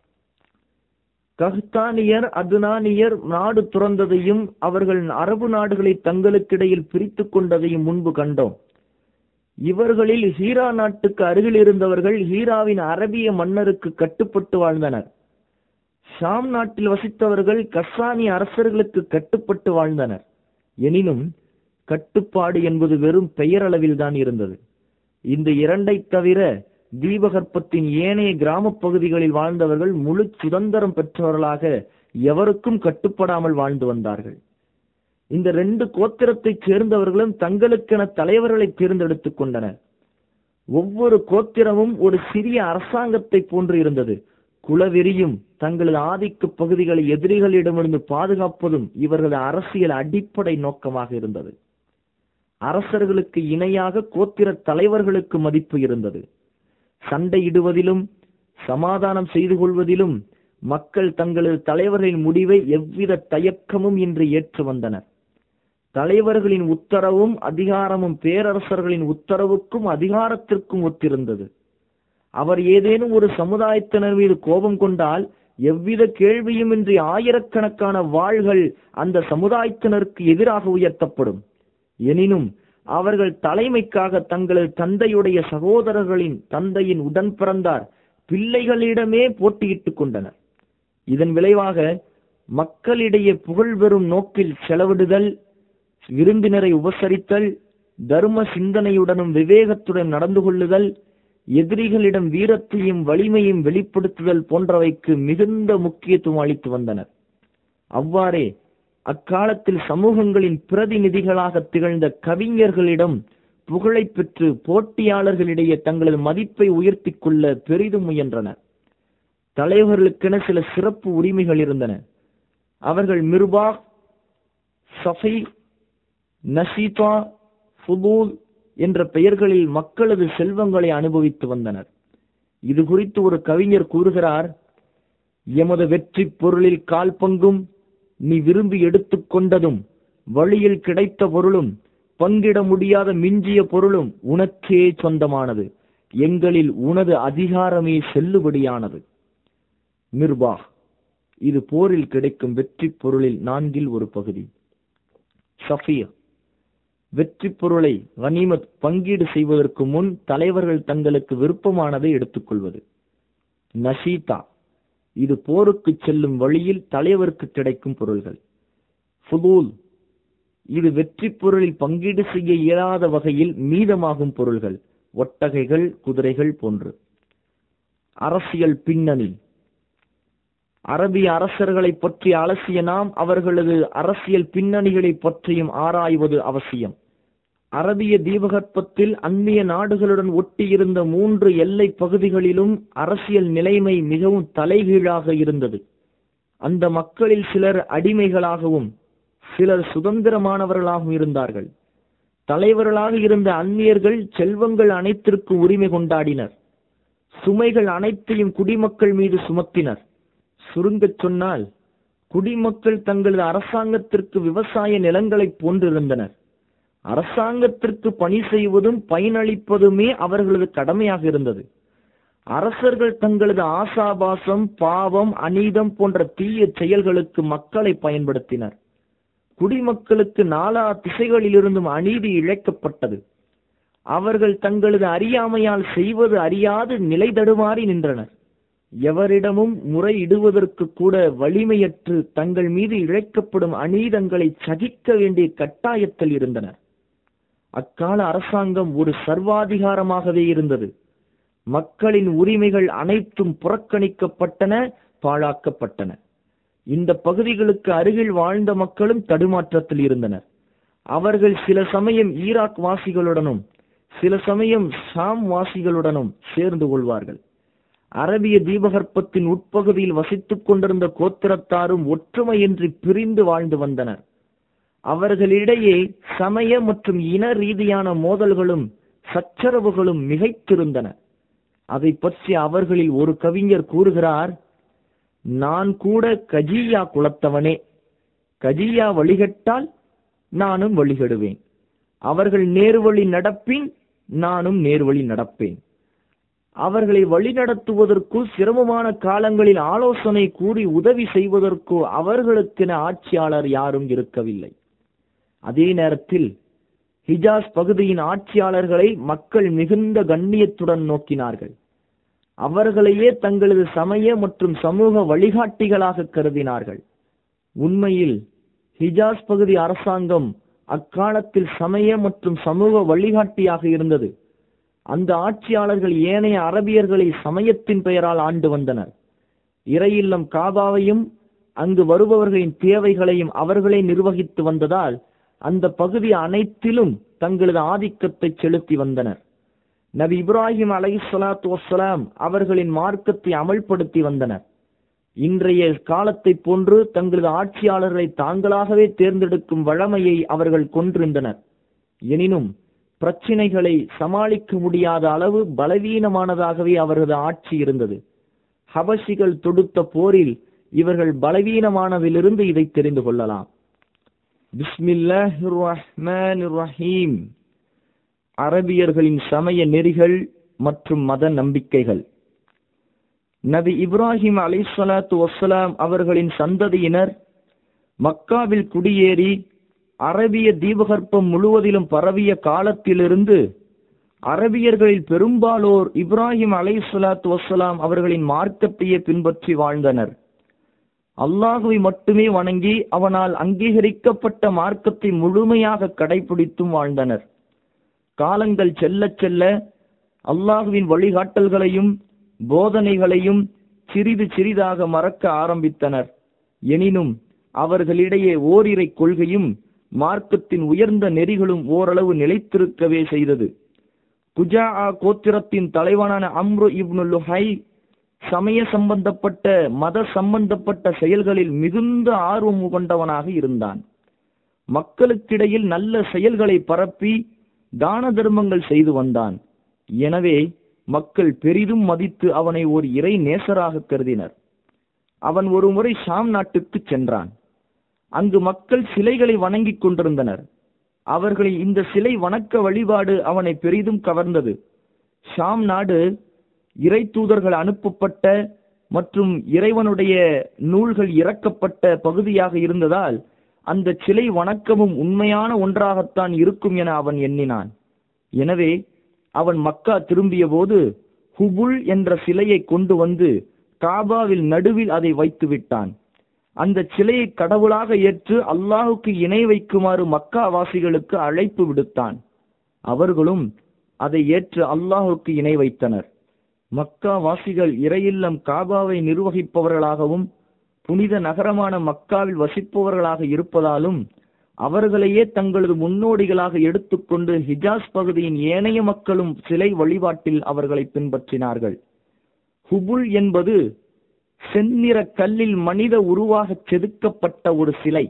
கஹ்தானியர் அதுனானியர் நாடு துறந்ததையும் அவர்கள் அரபு நாடுகளை தங்களுக்கிடையில் பிரித்துக் கொண்டதையும் முன்பு கண்டோம் இவர்களில் ஹீரா நாட்டுக்கு அருகில் இருந்தவர்கள் ஹீராவின் அரபிய மன்னருக்கு கட்டுப்பட்டு வாழ்ந்தனர் ஷாம் நாட்டில் வசித்தவர்கள் கசானி அரசர்களுக்கு கட்டுப்பட்டு வாழ்ந்தனர் எனினும் கட்டுப்பாடு என்பது வெறும் பெயரளவில் தான் இருந்தது இந்த இரண்டை தவிர தீபகற்பத்தின் ஏனைய கிராம பகுதிகளில் வாழ்ந்தவர்கள் முழு சுதந்திரம் பெற்றவர்களாக எவருக்கும் கட்டுப்படாமல் வாழ்ந்து வந்தார்கள் இந்த ரெண்டு கோத்திரத்தைச் சேர்ந்தவர்களும் தங்களுக்கென தலைவர்களை தேர்ந்தெடுத்துக் கொண்டனர் ஒவ்வொரு கோத்திரமும் ஒரு சிறிய அரசாங்கத்தை போன்று இருந்தது குலவெறியும் தங்களது ஆதிக்க பகுதிகளை எதிரிகளிடமிருந்து பாதுகாப்பதும் இவர்களது அரசியல் அடிப்படை நோக்கமாக இருந்தது அரசர்களுக்கு இணையாக கோத்திர தலைவர்களுக்கு மதிப்பு இருந்தது சண்டையிடுவதிலும் சமாதானம் செய்து கொள்வதிலும் மக்கள் தங்களது தலைவர்களின் முடிவை எவ்வித தயக்கமும் இன்றி ஏற்று வந்தனர் தலைவர்களின் உத்தரவும் அதிகாரமும் பேரரசர்களின் உத்தரவுக்கும் அதிகாரத்திற்கும் ஒத்திருந்தது அவர் ஏதேனும் ஒரு சமுதாயத்தினர் மீது கோபம் கொண்டால் எவ்வித கேள்வியுமின்றி ஆயிரக்கணக்கான வாள்கள் அந்த சமுதாயத்தினருக்கு எதிராக உயர்த்தப்படும் எனினும் அவர்கள் தலைமைக்காக தங்களது தந்தையுடைய சகோதரர்களின் தந்தையின் உடன் பிறந்தார் பிள்ளைகளிடமே போட்டியிட்டுக் கொண்டனர் இதன் விளைவாக மக்களிடையே புகழ் பெறும் நோக்கில் செலவிடுதல் விருந்தினரை உபசரித்தல் தர்ம சிந்தனையுடனும் விவேகத்துடன் நடந்து கொள்ளுதல் எதிரிகளிடம் வீரத்தையும் வலிமையும் வெளிப்படுத்துதல் போன்றவைக்கு மிகுந்த முக்கியத்துவம் அளித்து வந்தனர் அவ்வாறே அக்காலத்தில் சமூகங்களின் பிரதிநிதிகளாக திகழ்ந்த கவிஞர்களிடம் புகழை பெற்று போட்டியாளர்களிடையே தங்களது மதிப்பை உயர்த்திக் கொள்ள பெரிதும் முயன்றனர் தலைவர்களுக்கென சில சிறப்பு உரிமைகள் இருந்தன அவர்கள் மிர்பா சஃபை நஷீதா ஃபுதூல் என்ற பெயர்களில் மக்களது செல்வங்களை அனுபவித்து வந்தனர் இது குறித்து ஒரு கவிஞர் கூறுகிறார் எமது வெற்றி பொருளில் கால் பங்கும் நீ விரும்பி எடுத்துக்கொண்டதும் வழியில் கிடைத்த பொருளும் பங்கிட முடியாத மிஞ்சிய பொருளும் உனக்கே சொந்தமானது எங்களில் உனது அதிகாரமே செல்லுபடியானது மிர்பா இது போரில் கிடைக்கும் வெற்றி பொருளில் நான்கில் ஒரு பகுதி சஃபியா வெற்றி பொருளை கனிமத் பங்கீடு செய்வதற்கு முன் தலைவர்கள் தங்களுக்கு விருப்பமானதை எடுத்துக்கொள்வது நஷீதா இது போருக்கு செல்லும் வழியில் தலைவருக்கு கிடைக்கும் பொருள்கள் ஃபுதூல் இது வெற்றி பொருளில் பங்கீடு செய்ய இயலாத வகையில் மீதமாகும் பொருள்கள் ஒட்டகைகள் குதிரைகள் போன்று அரசியல் பின்னணி அரபிய அரசர்களை பற்றி அலசிய நாம் அவர்களது அரசியல் பின்னணிகளை பற்றியும் ஆராய்வது அவசியம் அரபிய தீபகற்பத்தில் அந்நிய நாடுகளுடன் ஒட்டியிருந்த மூன்று எல்லை பகுதிகளிலும் அரசியல் நிலைமை மிகவும் தலைகீழாக இருந்தது அந்த மக்களில் சிலர் அடிமைகளாகவும் சிலர் சுதந்திரமானவர்களாகவும் இருந்தார்கள் தலைவர்களாக இருந்த அந்நியர்கள் செல்வங்கள் அனைத்திற்கு உரிமை கொண்டாடினர் சுமைகள் அனைத்தையும் குடிமக்கள் மீது சுமத்தினர் சுருங்கச் சொன்னால் குடிமக்கள் தங்களது அரசாங்கத்திற்கு விவசாய நிலங்களைப் போன்றிருந்தனர் அரசாங்கத்திற்கு பணி செய்வதும் பயனளிப்பதுமே அவர்களது கடமையாக இருந்தது அரசர்கள் தங்களது ஆசாபாசம் பாவம் அநீதம் போன்ற தீய செயல்களுக்கு மக்களை பயன்படுத்தினர் குடிமக்களுக்கு நாலா திசைகளிலிருந்தும் அநீதி இழைக்கப்பட்டது அவர்கள் தங்களது அறியாமையால் செய்வது அறியாது நிலை தடுமாறி நின்றனர் எவரிடமும் முறையிடுவதற்கு கூட வலிமையற்று தங்கள் மீது இழைக்கப்படும் அநீதங்களை சகிக்க வேண்டிய கட்டாயத்தில் இருந்தனர் அக்கால அரசாங்கம் ஒரு சர்வாதிகாரமாகவே இருந்தது மக்களின் உரிமைகள் அனைத்தும் புறக்கணிக்கப்பட்டன பாழாக்கப்பட்டன இந்த பகுதிகளுக்கு அருகில் வாழ்ந்த மக்களும் தடுமாற்றத்தில் இருந்தனர் அவர்கள் சில சமயம் ஈராக் வாசிகளுடனும் சில சமயம் ஷாம் வாசிகளுடனும் சேர்ந்து கொள்வார்கள் அரபிய தீபகற்பத்தின் உட்பகுதியில் வசித்துக் கொண்டிருந்த கோத்திரத்தாரும் ஒற்றுமையின்றி பிரிந்து வாழ்ந்து வந்தனர் அவர்களிடையே சமய மற்றும் இன ரீதியான மோதல்களும் சச்சரவுகளும் மிகைத்திருந்தன அதை பற்றி அவர்களில் ஒரு கவிஞர் கூறுகிறார் நான் கூட கஜியா குலத்தவனே கஜியா வழிகட்டால் நானும் வழிகடுவேன் அவர்கள் நேர்வழி நடப்பின் நானும் நேர்வழி நடப்பேன் அவர்களை வழிநடத்துவதற்கோ சிரமமான காலங்களில் ஆலோசனை கூறி உதவி செய்வதற்கோ அவர்களுக்கென ஆட்சியாளர் யாரும் இருக்கவில்லை அதே நேரத்தில் ஹிஜாஸ் பகுதியின் ஆட்சியாளர்களை மக்கள் மிகுந்த கண்ணியத்துடன் நோக்கினார்கள் அவர்களையே தங்களது சமய மற்றும் சமூக வழிகாட்டிகளாக கருதினார்கள் உண்மையில் ஹிஜாஸ் பகுதி அரசாங்கம் அக்காலத்தில் சமய மற்றும் சமூக வழிகாட்டியாக இருந்தது அந்த ஆட்சியாளர்கள் ஏனைய அரபியர்களை சமயத்தின் பெயரால் ஆண்டு வந்தனர் இறையில்லம் காபாவையும் அங்கு வருபவர்களின் தேவைகளையும் அவர்களே நிர்வகித்து வந்ததால் அந்த பகுதி அனைத்திலும் தங்களது ஆதிக்கத்தை செலுத்தி வந்தனர் நபி இப்ராஹிம் அலை சலாத்து வசலாம் அவர்களின் மார்க்கத்தை அமல்படுத்தி வந்தனர் இன்றைய காலத்தை போன்று தங்களது ஆட்சியாளர்களை தாங்களாகவே தேர்ந்தெடுக்கும் வழமையை அவர்கள் கொண்டிருந்தனர் எனினும் பிரச்சினைகளை சமாளிக்க முடியாத அளவு பலவீனமானதாகவே அவரது ஆட்சி இருந்தது ஹபஷிகள் தொடுத்த போரில் இவர்கள் பலவீனமானதிலிருந்து இதை தெரிந்து கொள்ளலாம் பிஸ்மில்லாஹிர் ரஹ்மானிர் ரஹீம் அரபியர்களின் சமய நெறிகள் மற்றும் மத நம்பிக்கைகள் நபி இப்ராஹிம் அலைசலாத்து வசலாம் அவர்களின் சந்ததியினர் மக்காவில் குடியேறி அரபிய தீபகற்பம் முழுவதிலும் பரவிய காலத்திலிருந்து அரபியர்களில் பெரும்பாலோர் இப்ராஹிம் அலை சலாத்து வசலாம் அவர்களின் மார்க்கத்தையே பின்பற்றி வாழ்ந்தனர் அல்லாஹுவை மட்டுமே வணங்கி அவனால் அங்கீகரிக்கப்பட்ட மார்க்கத்தை முழுமையாக கடைபிடித்தும் வாழ்ந்தனர் காலங்கள் செல்ல செல்ல அல்லாஹுவின் வழிகாட்டல்களையும் போதனைகளையும் சிறிது சிறிதாக மறக்க ஆரம்பித்தனர் எனினும் அவர்களிடையே ஓரிரை கொள்கையும் மார்க்கத்தின் உயர்ந்த நெறிகளும் ஓரளவு நிலைத்திருக்கவே செய்தது குஜா கோத்திரத்தின் தலைவனான அம்ரு இப்னு லுஹை சமய சம்பந்தப்பட்ட மத சம்பந்தப்பட்ட செயல்களில் மிகுந்த ஆர்வம் கொண்டவனாக இருந்தான் மக்களுக்கிடையில் நல்ல செயல்களை பரப்பி தான தர்மங்கள் செய்து வந்தான் எனவே மக்கள் பெரிதும் மதித்து அவனை ஒரு இறை நேசராக கருதினர் அவன் ஒரு முறை ஷாம் நாட்டுக்கு சென்றான் அங்கு மக்கள் சிலைகளை வணங்கிக் கொண்டிருந்தனர் அவர்களின் இந்த சிலை வணக்க வழிபாடு அவனை பெரிதும் கவர்ந்தது ஷாம் நாடு இறை தூதர்கள் அனுப்பப்பட்ட மற்றும் இறைவனுடைய நூல்கள் இறக்கப்பட்ட பகுதியாக இருந்ததால் அந்த சிலை வணக்கமும் உண்மையான ஒன்றாகத்தான் இருக்கும் என அவன் எண்ணினான் எனவே அவன் மக்கா திரும்பிய போது ஹுபுல் என்ற சிலையை கொண்டு வந்து காபாவில் நடுவில் அதை வைத்து விட்டான் அந்த சிலையை கடவுளாக ஏற்று அல்லாஹுக்கு இணை வைக்குமாறு மக்கா வாசிகளுக்கு அழைப்பு விடுத்தான் அவர்களும் அதை ஏற்று அல்லாஹுக்கு இணை வைத்தனர் மக்கா வாசிகள் இறையில்லம் காபாவை நிர்வகிப்பவர்களாகவும் புனித நகரமான மக்காவில் வசிப்பவர்களாக இருப்பதாலும் அவர்களையே தங்களது முன்னோடிகளாக எடுத்துக்கொண்டு ஹிஜாஸ் பகுதியின் ஏனைய மக்களும் சிலை வழிபாட்டில் அவர்களை பின்பற்றினார்கள் ஹுபுல் என்பது செந்நிற கல்லில் மனித உருவாக செதுக்கப்பட்ட ஒரு சிலை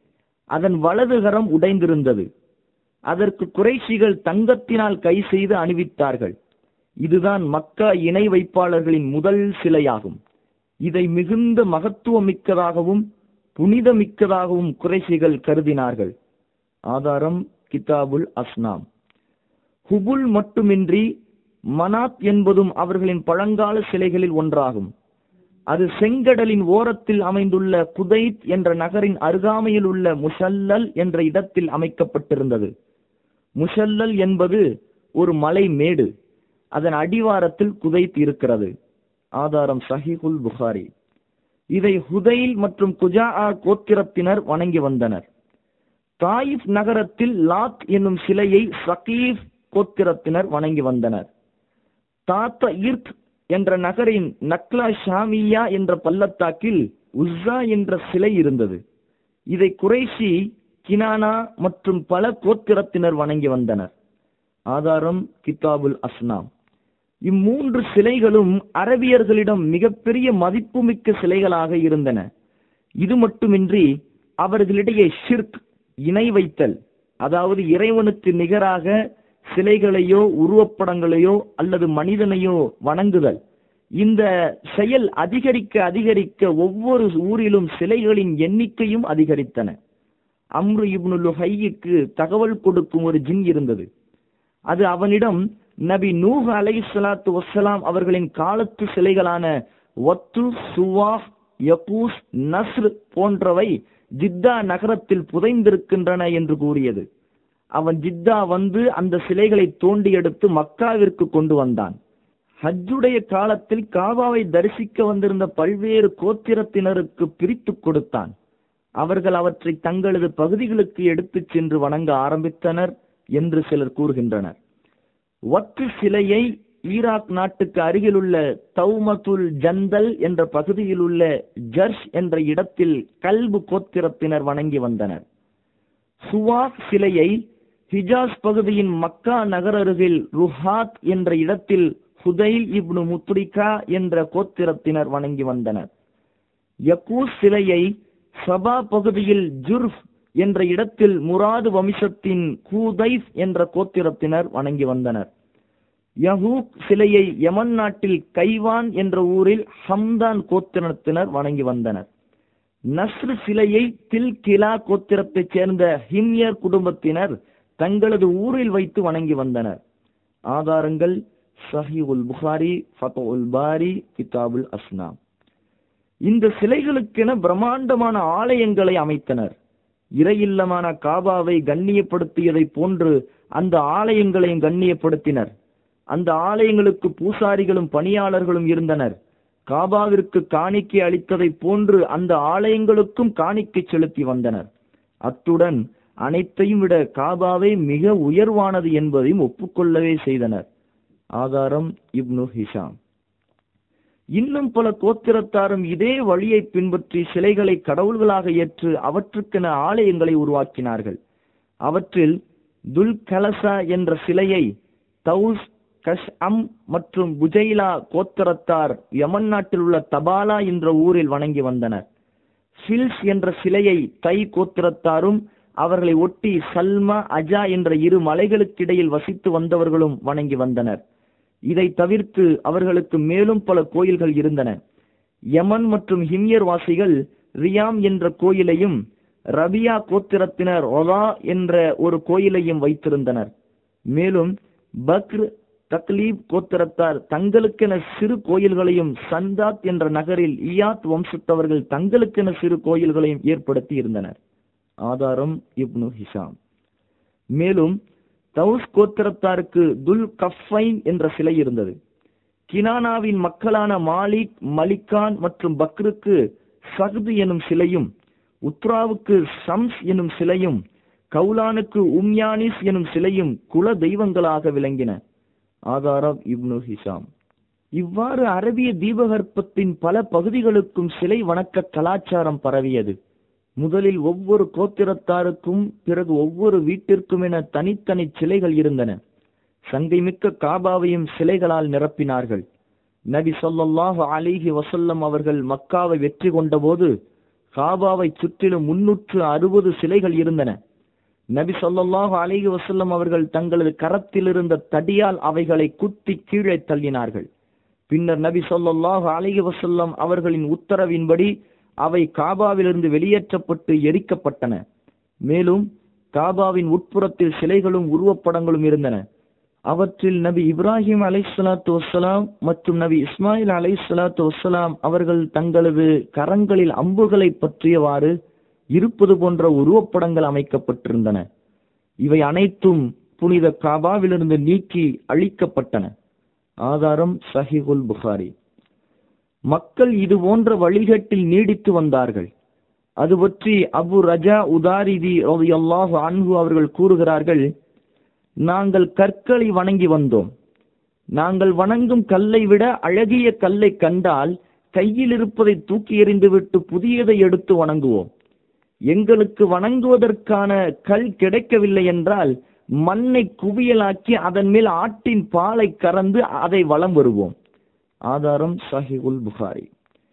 அதன் வலதுகரம் உடைந்திருந்தது அதற்கு குறைஷிகள் தங்கத்தினால் கை செய்து அணிவித்தார்கள் இதுதான் மக்கா இணை வைப்பாளர்களின் முதல் சிலையாகும் இதை மிகுந்த மகத்துவமிக்கதாகவும் புனிதமிக்கதாகவும் குறைசிகள் கருதினார்கள் ஆதாரம் கிதாபுல் அஸ்னாம் ஹுபுல் மட்டுமின்றி மனாத் என்பதும் அவர்களின் பழங்கால சிலைகளில் ஒன்றாகும் அது செங்கடலின் ஓரத்தில் அமைந்துள்ள குதைத் என்ற நகரின் அருகாமையில் உள்ள முஷல்லல் என்ற இடத்தில் அமைக்கப்பட்டிருந்தது முஷல்லல் என்பது ஒரு மலை மேடு அதன் அடிவாரத்தில் குதைத் இருக்கிறது ஆதாரம் சஹிகுல் புகாரி இதை ஹுதைல் மற்றும் குஜா கோத்திரத்தினர் வணங்கி வந்தனர் தாயிப் நகரத்தில் லாத் என்னும் சிலையை சகீப் கோத்திரத்தினர் வணங்கி வந்தனர் தாத்த இர்க் என்ற நகரின் நக்லா ஷாமியா என்ற பள்ளத்தாக்கில் உஸ்ஸா என்ற சிலை இருந்தது இதை குறைஷி கினானா மற்றும் பல கோத்திரத்தினர் வணங்கி வந்தனர் ஆதாரம் கிதாபுல் அஸ்னாம் இம்மூன்று சிலைகளும் அரபியர்களிடம் மிகப்பெரிய மதிப்புமிக்க சிலைகளாக இருந்தன இது மட்டுமின்றி அவர்களிடையே ஷிர்க் இணை வைத்தல் அதாவது இறைவனுக்கு நிகராக சிலைகளையோ உருவப்படங்களையோ அல்லது மனிதனையோ வணங்குதல் இந்த செயல் அதிகரிக்க அதிகரிக்க ஒவ்வொரு ஊரிலும் சிலைகளின் எண்ணிக்கையும் அதிகரித்தன அம்ரு இப்னு லுஹைக்கு தகவல் கொடுக்கும் ஒரு ஜின் இருந்தது அது அவனிடம் நபி நூஹ் அலை சலாத்து வசலாம் அவர்களின் காலத்து சிலைகளான ஒத்து சுவா யகூஸ் நஸ்ர் போன்றவை ஜித்தா நகரத்தில் புதைந்திருக்கின்றன என்று கூறியது அவன் ஜித்தா வந்து அந்த சிலைகளை தோண்டி எடுத்து மக்காவிற்கு கொண்டு வந்தான் ஹஜ்ஜுடைய காலத்தில் காபாவை தரிசிக்க வந்திருந்த பல்வேறு கோத்திரத்தினருக்கு பிரித்து கொடுத்தான் அவர்கள் அவற்றை தங்களது பகுதிகளுக்கு எடுத்துச் சென்று வணங்க ஆரம்பித்தனர் என்று சிலர் கூறுகின்றனர் ஒற்று சிலையை ஈராக் நாட்டுக்கு அருகிலுள்ள தௌமத்துல் ஜந்தல் என்ற பகுதியில் உள்ள ஜர்ஷ் என்ற இடத்தில் கல்பு கோத்திரத்தினர் வணங்கி வந்தனர் சுவாக் சிலையை ஹிஜாஸ் பகுதியின் மக்கா நகர் அருகில் ருஹாத் என்ற இடத்தில் ஹுதைல் இப்னு முத்ரிகா என்ற கோத்திரத்தினர் வணங்கி வந்தனர் யக்கூஸ் சிலையை சபா பகுதியில் ஜுர்ஃப் என்ற இடத்தில் முராது வம்சத்தின் கூதைஃப் என்ற கோத்திரத்தினர் வணங்கி வந்தனர் யஹூக் சிலையை யமன் நாட்டில் கைவான் என்ற ஊரில் ஹம்தான் கோத்திரத்தினர் வணங்கி வந்தனர் நஸ்ரு சிலையை தில் கிலா கோத்திரத்தைச் சேர்ந்த ஹிம்யர் குடும்பத்தினர் தங்களது ஊரில் வைத்து வணங்கி வந்தனர் ஆதாரங்கள் சஹி உல் புகாரி ஃபதோ உல் பாரி கிதாபுல் அஸ்னாம் இந்த சிலைகளுக்கென பிரம்மாண்டமான ஆலயங்களை அமைத்தனர் இறையில்லமான காபாவை கண்ணியப்படுத்தியதை போன்று அந்த ஆலயங்களையும் கண்ணியப்படுத்தினர் அந்த ஆலயங்களுக்கு பூசாரிகளும் பணியாளர்களும் இருந்தனர் காபாவிற்கு காணிக்கை அளித்ததை போன்று அந்த ஆலயங்களுக்கும் காணிக்கை செலுத்தி வந்தனர் அத்துடன் அனைத்தையும் விட காபாவை மிக உயர்வானது என்பதையும் ஒப்புக்கொள்ளவே செய்தனர் ஆதாரம் இப்னு ஹிஷாம் இன்னும் பல கோத்திரத்தாரும் இதே வழியை பின்பற்றி சிலைகளை கடவுள்களாக ஏற்று அவற்றுக்கென ஆலயங்களை உருவாக்கினார்கள் அவற்றில் துல் கலசா என்ற சிலையை தௌஸ் கஷ் அம் மற்றும் புஜைலா கோத்திரத்தார் யமன் நாட்டில் உள்ள தபாலா என்ற ஊரில் வணங்கி வந்தனர் ஃபில்ஸ் என்ற சிலையை தை கோத்திரத்தாரும் அவர்களை ஒட்டி சல்மா அஜா என்ற இரு மலைகளுக்கிடையில் வசித்து வந்தவர்களும் வணங்கி வந்தனர் இதை தவிர்த்து அவர்களுக்கு மேலும் பல கோயில்கள் இருந்தன யமன் மற்றும் ஹிம்யர் வாசிகள் ரியாம் என்ற கோயிலையும் ரபியா கோத்திரத்தினர் ஒலா என்ற ஒரு கோயிலையும் வைத்திருந்தனர் மேலும் பக்ர் தக்லீப் கோத்திரத்தார் தங்களுக்கென சிறு கோயில்களையும் சந்தாத் என்ற நகரில் இயாத் வம்சத்தவர்கள் தங்களுக்கென சிறு கோயில்களையும் ஏற்படுத்தி இருந்தனர் ஆதாரம் இப்னு ஹிஷாம் மேலும் தௌஸ் கோத்திரத்தாருக்கு துல் கஃபைன் என்ற சிலை இருந்தது கினானாவின் மக்களான மாலிக் மலிகான் மற்றும் பக்ருக்கு சஹ்து எனும் சிலையும் உத்ராவுக்கு சம்ஸ் எனும் சிலையும் கவுலானுக்கு உம்யானிஸ் எனும் சிலையும் குல தெய்வங்களாக விளங்கின ஆதாரம் இப்னு ஹிஷாம் இவ்வாறு அரபிய தீபகற்பத்தின் பல பகுதிகளுக்கும் சிலை வணக்க கலாச்சாரம் பரவியது முதலில் ஒவ்வொரு கோத்திரத்தாருக்கும் பிறகு ஒவ்வொரு வீட்டிற்கும் என தனித்தனி சிலைகள் இருந்தன சங்கைமிக்க காபாவையும் சிலைகளால் நிரப்பினார்கள் நபி ஸல்லல்லாஹு அலைஹி வஸல்லம் அவர்கள் மக்காவை வெற்றி கொண்டபோது காபாவை சுற்றிலும் முன்னூற்று அறுபது சிலைகள் இருந்தன நபி ஸல்லல்லாஹு அலைஹி வஸல்லம் அவர்கள் தங்களது கரத்தில் இருந்த தடியால் அவைகளை குத்தி கீழே தள்ளினார்கள் பின்னர் நபி ஸல்லல்லாஹு அலைஹி வஸல்லம் அவர்களின் உத்தரவின்படி அவை காபாவிலிருந்து வெளியேற்றப்பட்டு எரிக்கப்பட்டன மேலும் காபாவின் உட்புறத்தில் சிலைகளும் உருவப்படங்களும் இருந்தன அவற்றில் நபி இப்ராஹிம் அலைஹிஸ்ஸலாத்து வஸ்ஸலாம் மற்றும் நபி இஸ்மாயில் அலைஹிஸ்ஸலாத்து வஸ்ஸலாம் அவர்கள் தங்களது கரங்களில் அம்புகளை பற்றியவாறு இருப்பது போன்ற உருவப்படங்கள் அமைக்கப்பட்டிருந்தன இவை அனைத்தும் புனித காபாவிலிருந்து நீக்கி அழிக்கப்பட்டன ஆதாரம் சஹிகுல் புகாரி மக்கள் இது போன்ற வழிகட்டில் நீடித்து வந்தார்கள் அது பற்றி அபு ரஜா உதாரிதி ரலியல்லாஹு அன்ஹு அவர்கள் கூறுகிறார்கள் நாங்கள் கற்களை வணங்கி வந்தோம் நாங்கள் வணங்கும் கல்லை விட அழகிய கல்லை கண்டால் கையில் இருப்பதை தூக்கி எறிந்துவிட்டு புதியதை எடுத்து வணங்குவோம் எங்களுக்கு வணங்குவதற்கான கல் கிடைக்கவில்லை என்றால் மண்ணை குவியலாக்கி அதன் மேல் ஆட்டின் பாலை கறந்து அதை வலம் வருவோம் ஆதாரம் சஹிகுல் புகாரி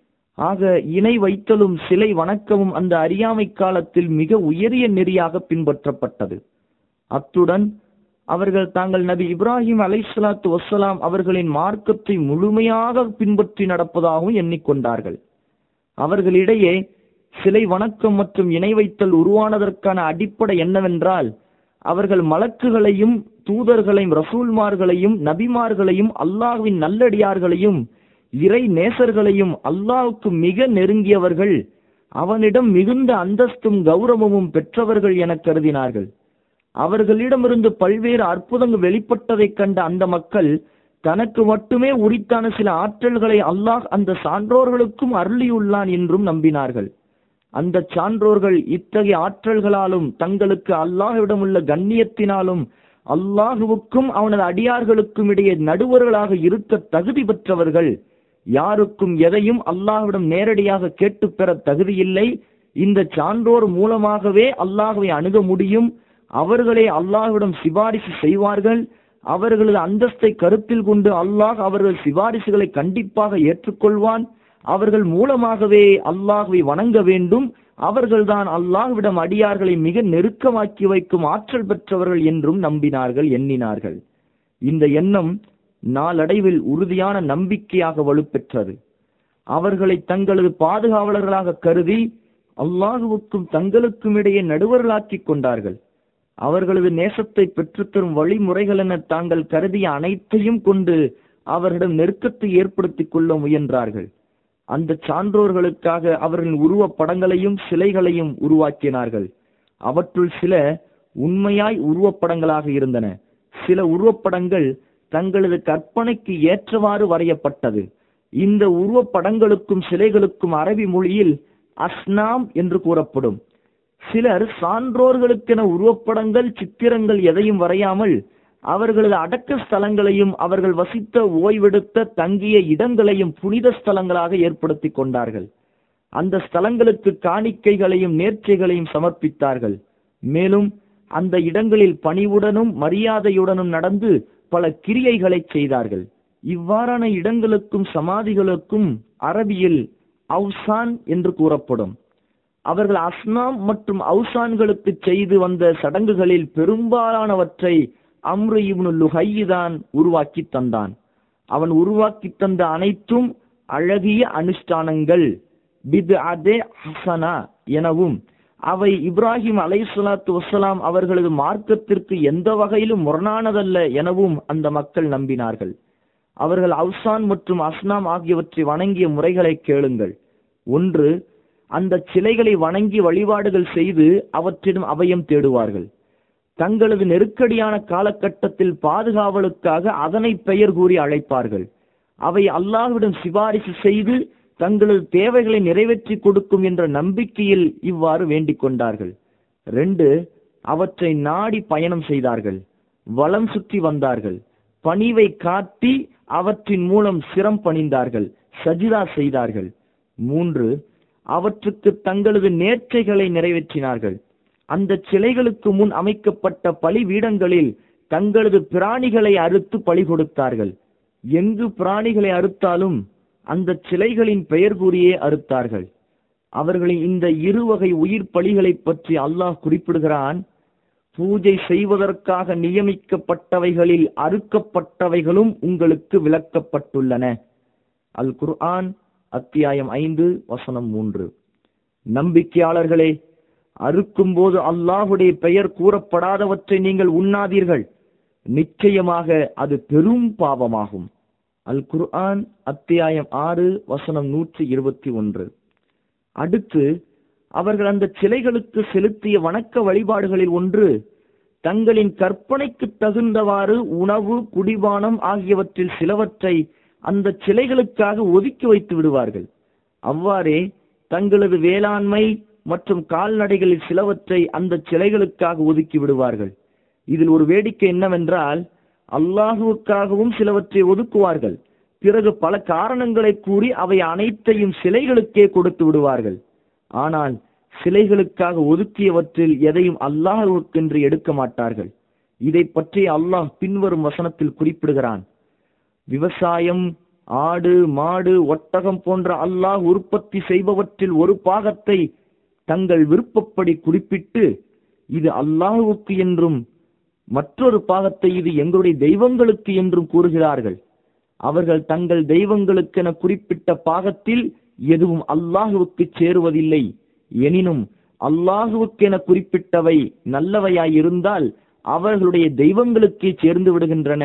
ஆக இணை வைத்தலும் சிலை வணக்கமும் அந்த அறியாமை காலத்தில் மிக உயரிய நெறியாக பின்பற்றப்பட்டது அத்துடன் அவர்கள் தாங்கள் நபி இப்ராஹிம் அலைஹிஸ்ஸலாத்து வஸ்ஸலாம் அவர்களின் மார்க்கத்தை முழுமையாக பின்பற்றி நடப்பதாகவும் எண்ணிக்கொண்டார்கள் அவர்களிடையே சிலை வணக்கம் மற்றும் இணை வைத்தல் உருவானதற்கான அடிப்படை என்னவென்றால் அவர்கள் மலக்குகளையும் தூதர்களையும் ரசூல்மார்களையும் நபிமார்களையும் அல்லாஹ்வின் நல்லடியார்களையும் இறை நேசர்களையும் அல்லாஹ்வுக்கு மிக நெருங்கியவர்கள் அவனிடம் மிகுந்த அந்தஸ்தும் கௌரவமும் பெற்றவர்கள் என கருதினார்கள் அவர்களிடமிருந்து பல்வேறு அற்புதங்கள் வெளிப்பட்டதைக் கண்ட அந்த மக்கள் தனக்கு மட்டுமே உரித்தான சில ஆற்றல்களை அல்லாஹ் அந்த சான்றோர்களுக்கும் அருளியுள்ளான் என்றும் நம்பினார்கள் அந்த சான்றோர்கள் இத்தகைய ஆற்றல்களாலும் தங்களுக்கு அல்லாஹ்விடமுள்ள கண்ணியத்தினாலும் அல்லாஹுவுக்கும் அவனது அடியார்களுக்கும் இடையே நடுவர்களாக இருக்க தகுதி பெற்றவர்கள் யாருக்கும் எதையும் அல்லாஹ்விடம் நேரடியாக கேட்டு பெற தகுதியில்லை இந்த சான்றோர் மூலமாகவே அல்லாஹ்வை அணுக முடியும் அவர்களே அல்லாஹ்விடம் சிபாரிசு செய்வார்கள் அவர்களது அந்தஸ்தை கருத்தில் கொண்டு அல்லாஹ் அவர்கள் சிபாரிசுகளை கண்டிப்பாக ஏற்றுக்கொள்வான் அவர்கள் மூலமாகவே அல்லாஹ்வை வணங்க வேண்டும் அவர்கள்தான் அல்லாஹ்விடம் அடியார்களை மிக நெருக்கமாக்கி வைக்கும் ஆற்றல் பெற்றவர்கள் என்றும் நம்பினார்கள் எண்ணினார்கள் இந்த எண்ணம் நாளடைவில் உறுதியான நம்பிக்கையாக வலுப்பெற்றது அவர்களை தங்களது பாதுகாவலர்களாக கருதி அல்லாஹுவுக்கும் தங்களுக்கும் இடையே நடுவர்களாக்கிக் கொண்டார்கள் அவர்களது நேசத்தை பெற்றுத்தரும் வழிமுறைகள் என தாங்கள் கருதிய அனைத்தையும் கொண்டு அவர்களிடம் நெருக்கத்தை ஏற்படுத்திக் கொள்ள முயன்றார்கள் அந்த சான்றோர்களுக்காக அவர்களின் உருவப் படங்களையும் சிலைகளையும் உருவாக்கினார்கள் அவற்றுள் சில உண்மையாய் உருவப்படங்களாக இருந்தன சில உருவப்படங்கள் தங்களது கற்பனைக்கு ஏற்றவாறு வரையப்பட்டது இந்த உருவப்படங்களுக்கும் சிலைகளுக்கும் அரபி மொழியில் அஸ்னாம் என்று கூறப்படும் சிலர் சான்றோர்களுக்கென உருவப்படங்கள் சித்திரங்கள் எதையும் வரையாமல் அவர்களது அடக்க ஸ்தலங்களையும் அவர்கள் வசித்த ஓய்வெடுத்த தங்கிய இடங்களையும் புனித ஸ்தலங்களாக ஏற்படுத்திக் கொண்டார்கள் அந்த ஸ்தலங்களுக்கு காணிக்கைகளையும் நேர்ச்சைகளையும் சமர்ப்பித்தார்கள் மேலும் அந்த இடங்களில் பணிவுடனும் மரியாதையுடனும் நடந்து பல கிரியைகளை செய்தார்கள் இவ்வாறான இடங்களுக்கும் சமாதிகளுக்கும் அரபியில் அவுசான் என்று கூறப்படும் அவர்கள் அஸ்னாம் மற்றும் அவுசான்களுக்கு செய்து வந்த சடங்குகளில் பெரும்பாலானவற்றை அம்ரு இப்னு லுஹைதான் உருவாக்கி தந்தான் அவன் உருவாக்கி தந்த அனைத்தும் அழகிய அனுஷ்டானங்கள் பித் அதே ஹசனா எனவும் அவை இப்ராஹிம் அலைஹிஸ்ஸலாத்து வஸ்ஸலாம் அவர்களது மார்க்கத்திற்கு எந்த வகையிலும் முரணானதல்ல எனவும் அந்த மக்கள் நம்பினார்கள் அவர்கள் அவுசான் மற்றும் அஸ்னாம் ஆகியவற்றை வணங்கிய முறைகளை கேளுங்கள் ஒன்று அந்த சிலைகளை வணங்கி வழிபாடுகள் செய்து அவற்றிடம் அபயம் தேடுவார்கள் தங்களது நெருக்கடியான காலகட்டத்தில் பாதுகாவலுக்காக அதனை பெயர் கூறி அழைப்பார்கள் அவை அல்லாஹ்விடம் சிபாரிசு செய்து தங்களது தேவைகளை நிறைவேற்றி கொடுக்கும் என்ற நம்பிக்கையில் இவ்வாறு வேண்டிக் கொண்டார்கள் ரெண்டு அவற்றை நாடி பயணம் செய்தார்கள் வலம் சுற்றி வந்தார்கள் பணிவை காட்டி அவற்றின் மூலம் சிரம் பணிந்தார்கள் சஜிதா செய்தார்கள் மூன்று அவற்றுக்கு தங்களது நேர்ச்சைகளை நிறைவேற்றினார்கள் அந்த சிலைகளுக்கு முன் அமைக்கப்பட்ட பலி வீடங்களில் தங்களது பிராணிகளை அறுத்து பலி கொடுத்தார்கள் எங்கு பிராணிகளை அறுத்தாலும் அந்த சிலைகளின் பெயர் கூறியே அறுத்தார்கள் அவர்களின் இந்த இரு வகை உயிர் பலிகளை பற்றி அல்லாஹ் குறிப்பிடுகிறான் பூஜை செய்வதற்காக நியமிக்கப்பட்டவைகளில் அறுக்கப்பட்டவைகளும் உங்களுக்கு விளக்கப்பட்டுள்ளன அல் குர்ஆன் அத்தியாயம் ஐந்து வசனம் மூன்று நம்பிக்கையாளர்களே அறுக்கும்போது அல்லாஹுடைய பெயர் கூறப்படாதவற்றை நீங்கள் உண்ணாதீர்கள் நிச்சயமாக அது பெரும் பாவமாகும் அல் குர்ஆன் அத்தியாயம் ஆறு வசனம் நூற்றி இருபத்தி ஒன்று அடுத்து அவர்கள் அந்த சிலைகளுக்கு செலுத்திய வணக்க வழிபாடுகளில் ஒன்று தங்களின் கற்பனைக்கு தகுந்தவாறு உணவு குடிபானம் ஆகியவற்றில் சிலவற்றை அந்த சிலைகளுக்காக ஒதுக்கி வைத்து விடுவார்கள் அவ்வாறே தங்களது வேளாண்மை மற்றும் கால்நடைகளில் சிலவற்றை அந்த சிலைகளுக்காக ஒதுக்கி விடுவார்கள் இதில் ஒரு வேடிக்கை என்னவென்றால் அல்லாஹுவுக்காகவும் சிலவற்றை ஒதுக்குவார்கள் பிறகு பல காரணங்களை கூறி அவை அனைத்தையும் சிலைகளுக்கே கொடுத்து விடுவார்கள் ஆனால் சிலைகளுக்காக ஒதுக்கியவற்றில் எதையும் அல்லாஹுக்கென்று எடுக்க மாட்டார்கள் இதை பற்றி அல்லாஹ் பின்வரும் வசனத்தில் குறிப்பிடுகிறான் விவசாயம் ஆடு மாடு ஒட்டகம் போன்ற அல்லாஹ் உற்பத்தி செய்பவற்றில் ஒரு பாகத்தை தங்கள் விருப்பப்படி குறிப்பிட்டு இது அல்லாஹுவுக்கு என்றும் மற்றொரு பாகத்தை இது எங்களுடைய தெய்வங்களுக்கு என்றும் கூறுகிறார்கள் அவர்கள் தங்கள் தெய்வங்களுக்கென குறிப்பிட்ட பாகத்தில் எதுவும் அல்லாஹுவுக்கு சேருவதில்லை எனினும் அல்லாஹுவுக்கென குறிப்பிட்டவை நல்லவையாயிருந்தால் அவர்களுடைய தெய்வங்களுக்கே சேர்ந்து விடுகின்றன